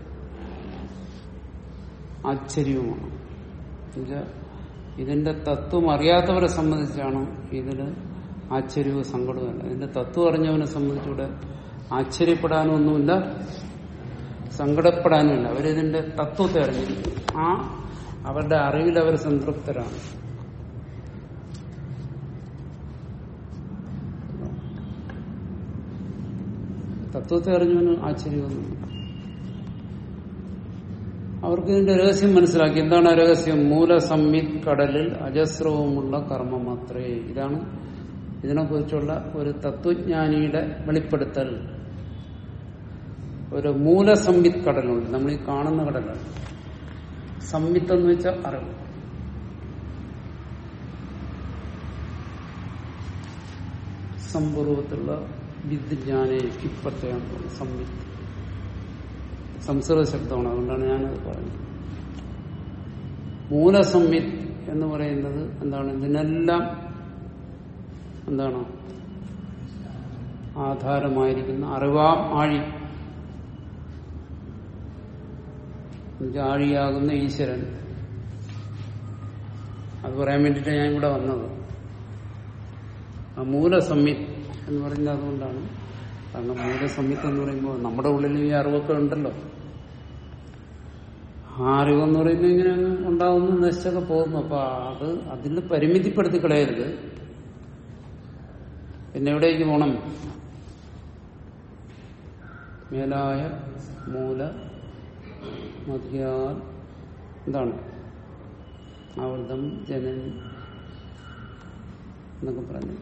A: ആശ്ചര്യവുമാണ് എന്നുവെച്ചാൽ ഇതിന്റെ തത്വം അറിയാത്തവരെ സംബന്ധിച്ചാണ് ഇതിന് ആശ്ചര്യവും സങ്കടവുമല്ല ഇതിന്റെ തത്വം അറിഞ്ഞവനെ സംബന്ധിച്ചൂടെ ആശ്ചര്യപ്പെടാനൊന്നുമില്ല സങ്കടപ്പെടാനുമില്ല അവരിതിന്റെ തത്വത്തെ അറിഞ്ഞിരിക്കും ആ അവരുടെ അറിവിൽ അവർ സംതൃപ്തരാണ് തത്വത്തെ അറിഞ്ഞവന് ആശ്ചര്യമൊന്നുമില്ല അവർക്ക് ഇതിന്റെ രഹസ്യം മനസ്സിലാക്കി എന്താണ് ആ രഹസ്യം മൂലസംവിത് കടലിൽ അജസ്രവുമുള്ള കർമ്മം മാത്രേ ഇതാണ് ഇതിനെക്കുറിച്ചുള്ള ഒരു തത്വജ്ഞാനിയുടെ വെളിപ്പെടുത്തൽ ഒരു മൂലസംവിത്ത് കടലുണ്ട് നമ്മൾ ഈ കാണുന്ന കടലാണ് സംവിത്ത് എന്ന് വെച്ചാൽ അറിവ് സംപൂർവത്തിലുള്ള വിദ്ജ്ഞാനെ ഇപ്പത്തെയാണ് തോന്നുന്നത് സംവിത്ത് സംസ്കൃത ശബ്ദമാണ് അതുകൊണ്ടാണ് ഞാനത് പറഞ്ഞത് മൂലസംവിത്ത് എന്ന് പറയുന്നത് എന്താണ് ഇതിനെല്ലാം എന്താണ് ആധാരമായിരിക്കുന്ന അറിവാം ആഴി എന്നുവെച്ചാൽ ആഴിയാകുന്ന ഈശ്വരൻ അത് പറയാൻ വേണ്ടിയിട്ട് ഞാൻ ഇവിടെ വന്നത് ആ മൂലസംയുക്ത് എന്ന് പറയുന്നത് അതുകൊണ്ടാണ് കാരണം മൂലസംയുക്ത് എന്ന് പറയുമ്പോൾ നമ്മുടെ ഉള്ളിൽ ഈ അറിവൊക്കെ ഉണ്ടല്ലോ ആ അറിവെന്ന് പറയുന്നത് ഇങ്ങനെ അങ്ങ് ഉണ്ടാവുന്നു നശിച്ചൊക്കെ പോകുന്നു അപ്പൊ അത് അതിൽ പരിമിതിപ്പെടുത്തി കളയരുത് പിന്നെ എവിടേക്ക് പോണം മേലായ മൂല മതിയാൽ എന്താണ് ആവൃതം ജനൻ എന്നൊക്കെ പറഞ്ഞു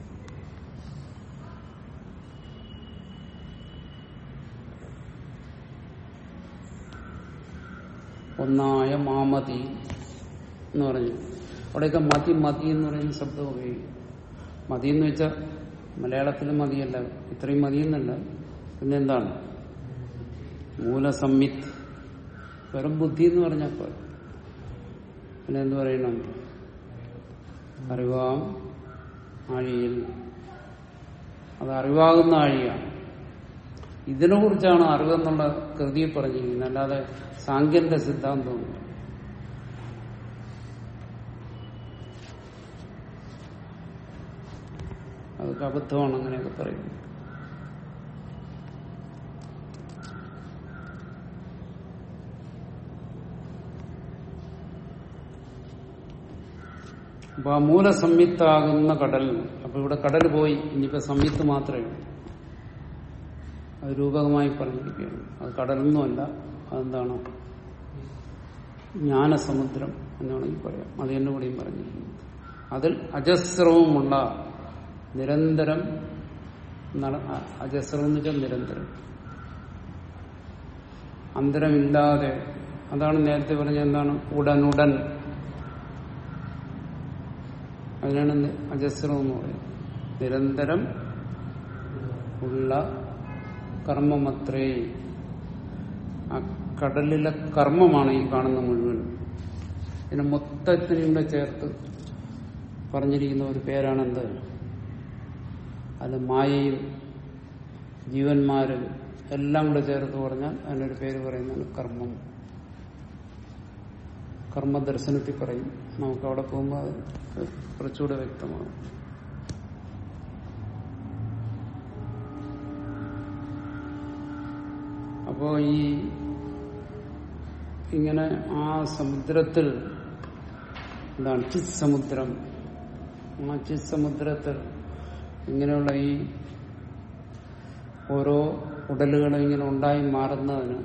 A: ഒന്നായ മാമതി എന്ന് പറഞ്ഞു അവിടെയൊക്കെ മതി മതി എന്ന് പറയുന്ന ശബ്ദം ഉപയോഗിക്കും മതി എന്ന് വെച്ചാൽ മലയാളത്തിൽ മതിയല്ല ഇത്രയും മതിയെന്നല്ല പിന്നെന്താണ് മൂലസംവിത്ത് വെറും ബുദ്ധി എന്ന് പറഞ്ഞപ്പോൾ പിന്നെ എന്ത് പറയണം അറിവാം ആഴിയിൽ അത് അറിവാകുന്ന ആഴിയാണ് ഇതിനെ കുറിച്ചാണ് അറിവെന്നുള്ള കൃതിയെ പറഞ്ഞിരിക്കുന്നത് അല്ലാതെ സാങ്കേന്റെ സിദ്ധാന്തമൊന്നും അതൊക്കെ അബദ്ധമാണ് അങ്ങനെയൊക്കെ പറയുന്നത് അപ്പൊ ആ മൂലസംയുക്താകുന്ന കടൽ അപ്പൊ ഇവിടെ കടൽ പോയി ഇനിയിപ്പോ സംയുക്ത് മാത്രമേ ഉള്ളൂ അത് രൂപകമായി പറഞ്ഞിരിക്കുകയാണ് അത് കടലൊന്നുമല്ല അതെന്താണ് ജ്ഞാനസമുദ്രം എന്ന് വേണമെങ്കിൽ പറയാം അത് തന്നെ കൂടിയും പറഞ്ഞിരിക്കുന്നു അതിൽ അജസ്രവുമുള്ള നിരന്തരം നട- അ- അജസ്രം എന്ന് വെച്ചാൽ നിരന്തരം അന്തരമില്ലാതെ അതാണ് നേരത്തെ പറഞ്ഞ എന്താണ് ഉടനുടൻ അതിനാണ് നി- അജസ്രം എന്ന് പറയുന്നത് നിരന്തരം ഉള്ള കർമ്മമത്രേ ആ കടലിലെ കർമ്മമാണ് ഈ കാണുന്ന മുഴുവൻ ഇതിനെ മൊത്തത്തിനും കൂടെ ചേർത്ത് പറഞ്ഞിരിക്കുന്ന ഒരു പേരാണെന്ത് അത് മായയും ജീവന്മാരും എല്ലാം കൂടെ ചേർത്ത് പറഞ്ഞാൽ അതിനൊരു പേര് പറയുന്നതാണ് കർമ്മം കർമ്മദർശനത്തിൽ പറയും നമുക്ക് അവിടെ പോകുമ്പോൾ അത് കുറച്ചുകൂടെ വ്യക്തമാകും അപ്പോ ഈ ഇങ്ങനെ ആ സമുദ്രത്തിൽ എന്താണ് ചിത് സമുദ്രം ആ ചിത് സമുദ്രത്തിൽ ഇങ്ങനെയുള്ള ഈ ഓരോ ഉടലുകളും ഇങ്ങനെ ഉണ്ടായി മാറുന്നതിന്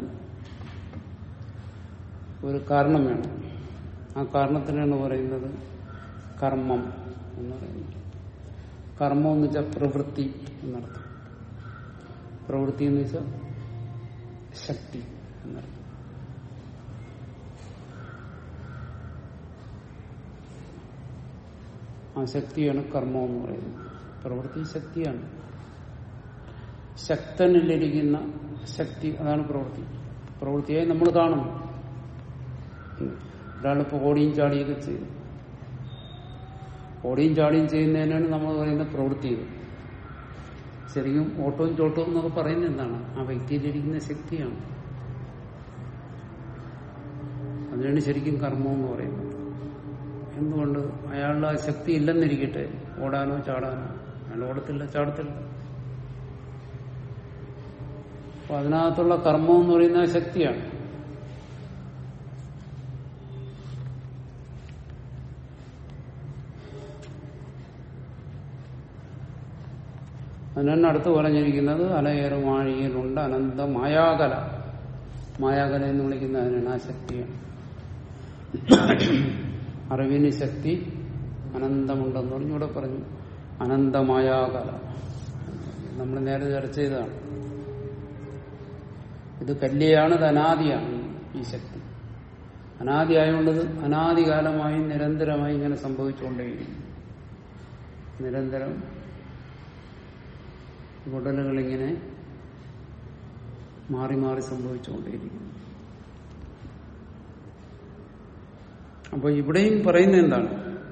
A: ഒരു കാരണം വേണം ആ കാരണത്തിനാണ് പറയുന്നത് കർമ്മം എന്ന് പറയുന്നത് കർമ്മം എന്ന് വെച്ചാൽ പ്രവൃത്തി എന്നർത്ഥം പ്രവൃത്തി എന്ന് വെച്ചാൽ ശക്തി എന്നർത്ഥം ആ ശക്തിയാണ് കർമ്മം എന്ന് പറയുന്നത് പ്രവൃത്തി ശക്തിയാണ് ശക്തനിലിരിക്കുന്ന ശക്തി അതാണ് പ്രവൃത്തി പ്രവൃത്തിയായി നമ്മൾ കാണും ഒരാളിപ്പോ ഓടിയും ചാടിയൊക്കെ ചെയ്തു ഓടിയും ചാടിയും ചെയ്യുന്നതിനാണ് നമ്മൾ പറയുന്ന പ്രവൃത്തി ശരിക്കും ഓട്ടവും ചോട്ടവും എന്നൊക്കെ പറയുന്നത് എന്താണ് ആ വ്യക്തിയിലിരിക്കുന്ന ശക്തിയാണ് അതിനാണ് ശരിക്കും കർമ്മം എന്ന് പറയുന്നത് എന്തുകൊണ്ട് അയാളുടെ ആ ശക്തി ഇല്ലെന്നിരിക്കട്ടെ ഓടാനോ ചാടാനോ അയാൾ ഓടത്തില്ല ചാടത്തില്ല അപ്പൊ അതിനകത്തുള്ള കർമ്മം എന്ന് പറയുന്ന ആ ശക്തിയാണ് അതിനാണ് അടുത്ത് പറഞ്ഞിരിക്കുന്നത് അലയേറും ആഴിയിലുണ്ട് അനന്ത മായാകല മായാകല എന്ന് വിളിക്കുന്ന അതിനാണ് ആ ശക്തിയാണ് അറിവിന് ശക്തി അനന്തമുണ്ടെന്ന് പറഞ്ഞു ഇവിടെ പറഞ്ഞു അനന്തമായ കല നമ്മൾ നേരെ ചർച്ച ചെയ്തതാണ് ഇത് കല്യാണ് ഇത് അനാദിയാണ് ഈ ശക്തി അനാദി ആയതുകൊണ്ട് ഇത് അനാദികാലമായി നിരന്തരമായി ഇങ്ങനെ സംഭവിച്ചുകൊണ്ടേയിരിക്കും നിരന്തരം ഉടലുകളിങ്ങനെ മാറി മാറി സംഭവിച്ചുകൊണ്ടേയിരിക്കും അപ്പൊ ഇവിടെയും പറയുന്നത് എന്താണ്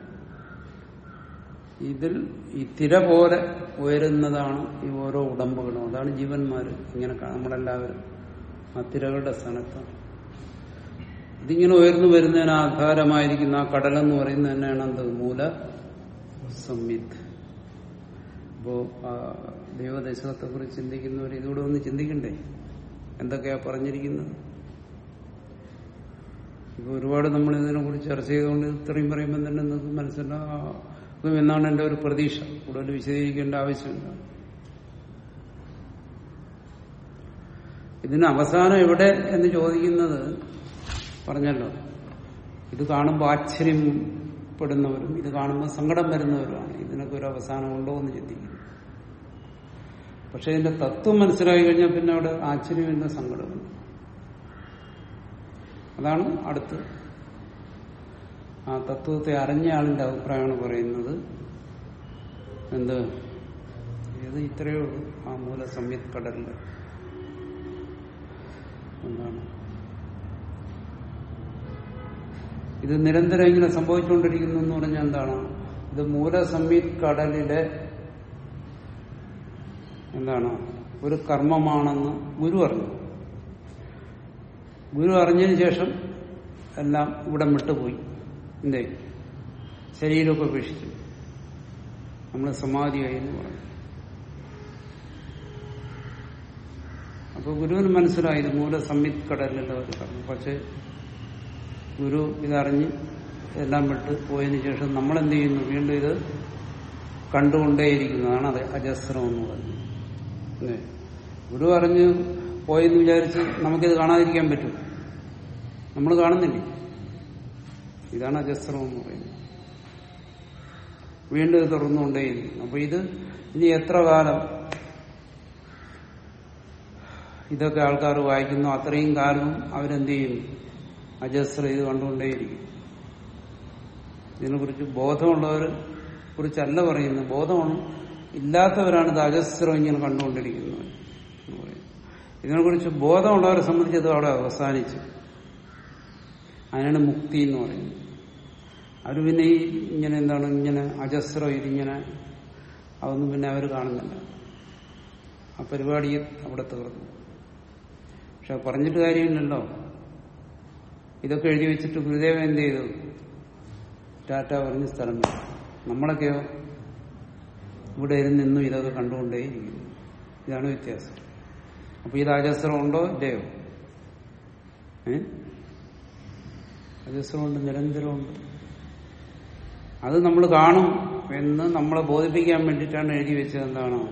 A: ഇതിൽ ഈ തിര പോലെ ഉയരുന്നതാണ് ഈ ഓരോ ഉടമ്പുകളും അതാണ് ജീവന്മാര് ഇങ്ങനെ കാ- നമ്മളെല്ലാവരും ആ തിരകളുടെ സ്ഥാനത്താണ് ഇതിങ്ങനെ ഉയർന്നു വരുന്നതിന് ആധാരമായിരിക്കുന്ന ആ കടലെന്ന് പറയുന്നത് തന്നെയാണ് എന്ത് മൂല സംവിത്ത് അപ്പോ ആ ദൈവദശകത്തെ കുറിച്ച് ചിന്തിക്കുന്നവർ ഇതുകൂടെ ഒന്ന് ചിന്തിക്കണ്ടേ എന്തൊക്കെയാ പറഞ്ഞിരിക്കുന്നത് ഇപ്പൊ ഒരുപാട് നമ്മൾ ഇതിനെ കുറിച്ച് ചർച്ച ചെയ്തുകൊണ്ട് ഇത്രയും പറയുമ്പോൾ തന്നെ നിങ്ങൾക്ക് മനസ്സിലാകും എന്നാണ് എന്റെ ഒരു പ്രതീക്ഷ കൂടുതൽ വിശദീകരിക്കേണ്ട ആവശ്യമില്ല ഇതിന് അവസാനം എവിടെ എന്ന് ചോദിക്കുന്നത് പറഞ്ഞല്ലോ ഇത് കാണുമ്പോൾ ആശ്ചര്യപ്പെടുന്നവരും ഇത് കാണുമ്പോൾ സങ്കടം വരുന്നവരുമാണ് ഇതിനൊക്കെ ഒരു അവസാനം ഉണ്ടോ എന്ന് ചിന്തിക്കുന്നു പക്ഷെ ഇതിന്റെ തത്വം മനസ്സിലാക്കി കഴിഞ്ഞാൽ പിന്നെ അവിടെ ആശ്ചര്യമില്ല സങ്കടമില്ല അതാണ് അടുത്ത് ആ തത്വത്തെ അറിഞ്ഞ ആളിന്റെ അഭിപ്രായമാണ് പറയുന്നത് എന്ത് ഇത് ഇത്രയേ ഉള്ളൂ ആ മൂല സംയുത് കടലില് എന്താണ് ഇത് നിരന്തരം ഇങ്ങനെ സംഭവിച്ചുകൊണ്ടിരിക്കുന്നു എന്ന് പറഞ്ഞാൽ എന്താണ് ഇത് മൂലസംയുത് കടലിലെ എന്താണ് ഒരു കർമ്മമാണെന്ന് ഗുരു അറിഞ്ഞു ഗുരു അറിഞ്ഞതിന് ശേഷം എല്ലാം ഇവിടെ വിട്ടുപോയി എന്തേ ശരീരമൊക്കെ ഉപേക്ഷിച്ചു നമ്മൾ സമാധിയായി എന്ന് പറഞ്ഞു അപ്പൊ ഗുരുവിന് മനസ്സിലായി ഇത് മൂല സംയുത് കടലിലുള്ള ഒരു കർമ്മം പക്ഷെ ഗുരു ഇതറിഞ്ഞ് എല്ലാം വിട്ട് പോയതിനു ശേഷം നമ്മൾ എന്ത് ചെയ്യുന്നു വീണ്ടും ഇത് കണ്ടുകൊണ്ടേയിരിക്കുന്നതാണ് അത് അജസ്രം എന്ന് പറയുന്നത് അല്ലേ ഗുരു അറിഞ്ഞ് പോയെന്ന് വിചാരിച്ച് നമുക്കിത് കാണാതിരിക്കാൻ പറ്റും നമ്മൾ കാണുന്നില്ലേ ഇതാണ് അജസ്രം എന്ന് പറയുന്നത് വീണ്ടും ഇത് തുറന്നുകൊണ്ടേയിരിക്കും അപ്പൊ ഇത് ഇനി എത്ര കാലം ഇതൊക്കെ ആൾക്കാർ വായിക്കുന്നു അത്രയും കാലവും അവരെന്ത് ചെയ്യും അജസ്ര ഇത് കണ്ടുകൊണ്ടേയിരിക്കും ഇതിനെക്കുറിച്ച് ബോധമുള്ളവർ കുറിച്ചല്ല പറയുന്നത് ബോധം ഇല്ലാത്തവരാണ് ഇത് അജസ്രം ഇങ്ങനെ കണ്ടുകൊണ്ടിരിക്കുന്നത് എന്ന് പറയുന്നത് ഇതിനെക്കുറിച്ച് ബോധമുള്ളവരെ സംബന്ധിച്ച് ഇത് അവിടെ അവസാനിച്ചു അതിനാണ് മുക്തി എന്ന് പറയുന്നത് അവർ പിന്നെ ഈ ഇങ്ങനെ എന്താണ് ഇങ്ങനെ അജസ്രം ഇതിങ്ങനെ അതൊന്നും പിന്നെ അവർ കാണുന്നില്ല ആ പരിപാടി അവിടെ തീർന്നു പക്ഷെ പറഞ്ഞിട്ട് കാര്യമില്ലല്ലോ ഇതൊക്കെ എഴുതി വെച്ചിട്ട് ഗുരുദേവൻ എന്ത് ചെയ്തു ടാറ്റ പറഞ്ഞ് സ്ഥലം വിട്ടു നമ്മളൊക്കെയോ ഇവിടെ ഇരുന്ന് നിന്നും ഇതൊക്കെ കണ്ടുകൊണ്ടേയിരിക്കുന്നു ഇതാണ് വ്യത്യാസം അപ്പൊ ഇത് അജസ്രം ഉണ്ടോ ഇല്ലയോ ഏ അജസ്രമുണ്ട് നിരന്തരമുണ്ട് അത് നമ്മൾ കാണും എന്ന് നമ്മളെ ബോധിപ്പിക്കാൻ വേണ്ടിയിട്ടാണ് എഴുതി വെച്ചത് എന്താണോ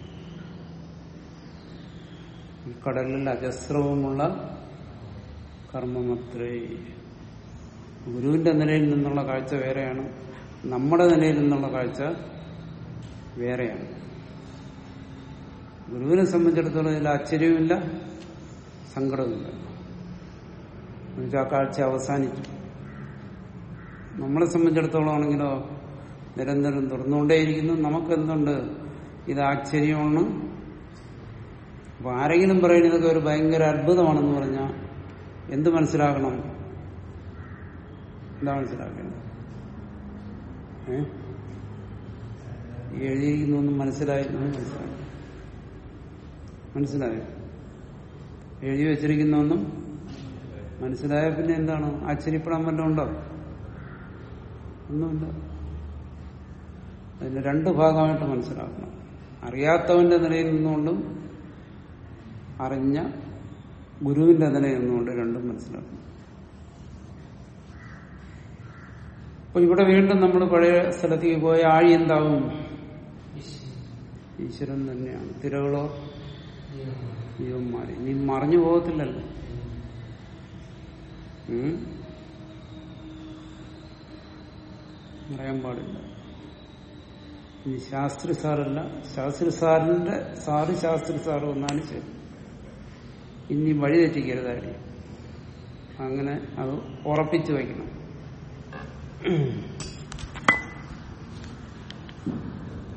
A: ഈ കടലിൽ അജസ്രവുമുള്ള കർമ്മമത്രേ ഗുരുവിന്റെ നിലയിൽ നിന്നുള്ള കാഴ്ച വേറെയാണ് നമ്മുടെ നിലയിൽ നിന്നുള്ള കാഴ്ച വേറെയാണ് ഗുരുവിനെ സംബന്ധിച്ചിടത്തോളം ഇതിൽ ആശ്ചര്യവുമില്ല സങ്കടവുമില്ല എന്നുവെച്ചാൽ ആ കാഴ്ച അവസാനിച്ചു നമ്മളെ സംബന്ധിച്ചിടത്തോളം ആണെങ്കിലോ നിരന്തരം തുറന്നുകൊണ്ടേയിരിക്കുന്നു നമുക്കെന്തുണ്ട് ഇത് ആശ്ചര്യമാണ് അപ്പൊ ആരെങ്കിലും പറയുന്നത് ഇതൊക്കെ ഒരു ഭയങ്കര അത്ഭുതമാണെന്ന് പറഞ്ഞാൽ എന്ത് മനസ്സിലാക്കണം എന്താ മനസ്സിലാക്കേണ്ടത് ഏ ഈ എഴുതിയിരിക്കുന്നൊന്നും മനസ്സിലായിരുന്നു മനസ്സിലായി മനസ്സിലായോ എഴുതി വെച്ചിരിക്കുന്നൊന്നും മനസ്സിലായ പിന്നെ എന്താണ് ആശ്ചര്യപ്പെടാൻ വല്ലതും ഉണ്ടോ ഒന്നുമില്ല അതിന് രണ്ട് ഭാഗമായിട്ട് മനസ്സിലാക്കണം അറിയാത്തവന്റെ നിലയിൽ നിന്നുകൊണ്ടും അറിഞ്ഞ ഗുരുവിന്റെ നിലയിൽ നിന്നുകൊണ്ട് രണ്ടും മനസ്സിലാക്കണം അപ്പൊ ഇവിടെ വീണ്ടും നമ്മൾ പഴയ സ്ഥലത്തേക്ക് പോയ ആഴി എന്താവും ഈശ്വരൻ തന്നെയാണ് തിരകളോ ജീവന്മാരെ ഇനി മറിഞ്ഞു പോകത്തില്ലല്ലോ ഉം? മറയാൻ പാടില്ല ഇനി ശാസ്ത്രി സാറല്ല ശാസ്ത്രി സാറിന്റെ സാറ് ശാസ്ത്രി സാറ് വന്നാലും ശരി ഇനി വഴി തെറ്റിക്കരുതായി അങ്ങനെ അത് ഉറപ്പിച്ചു വയ്ക്കണം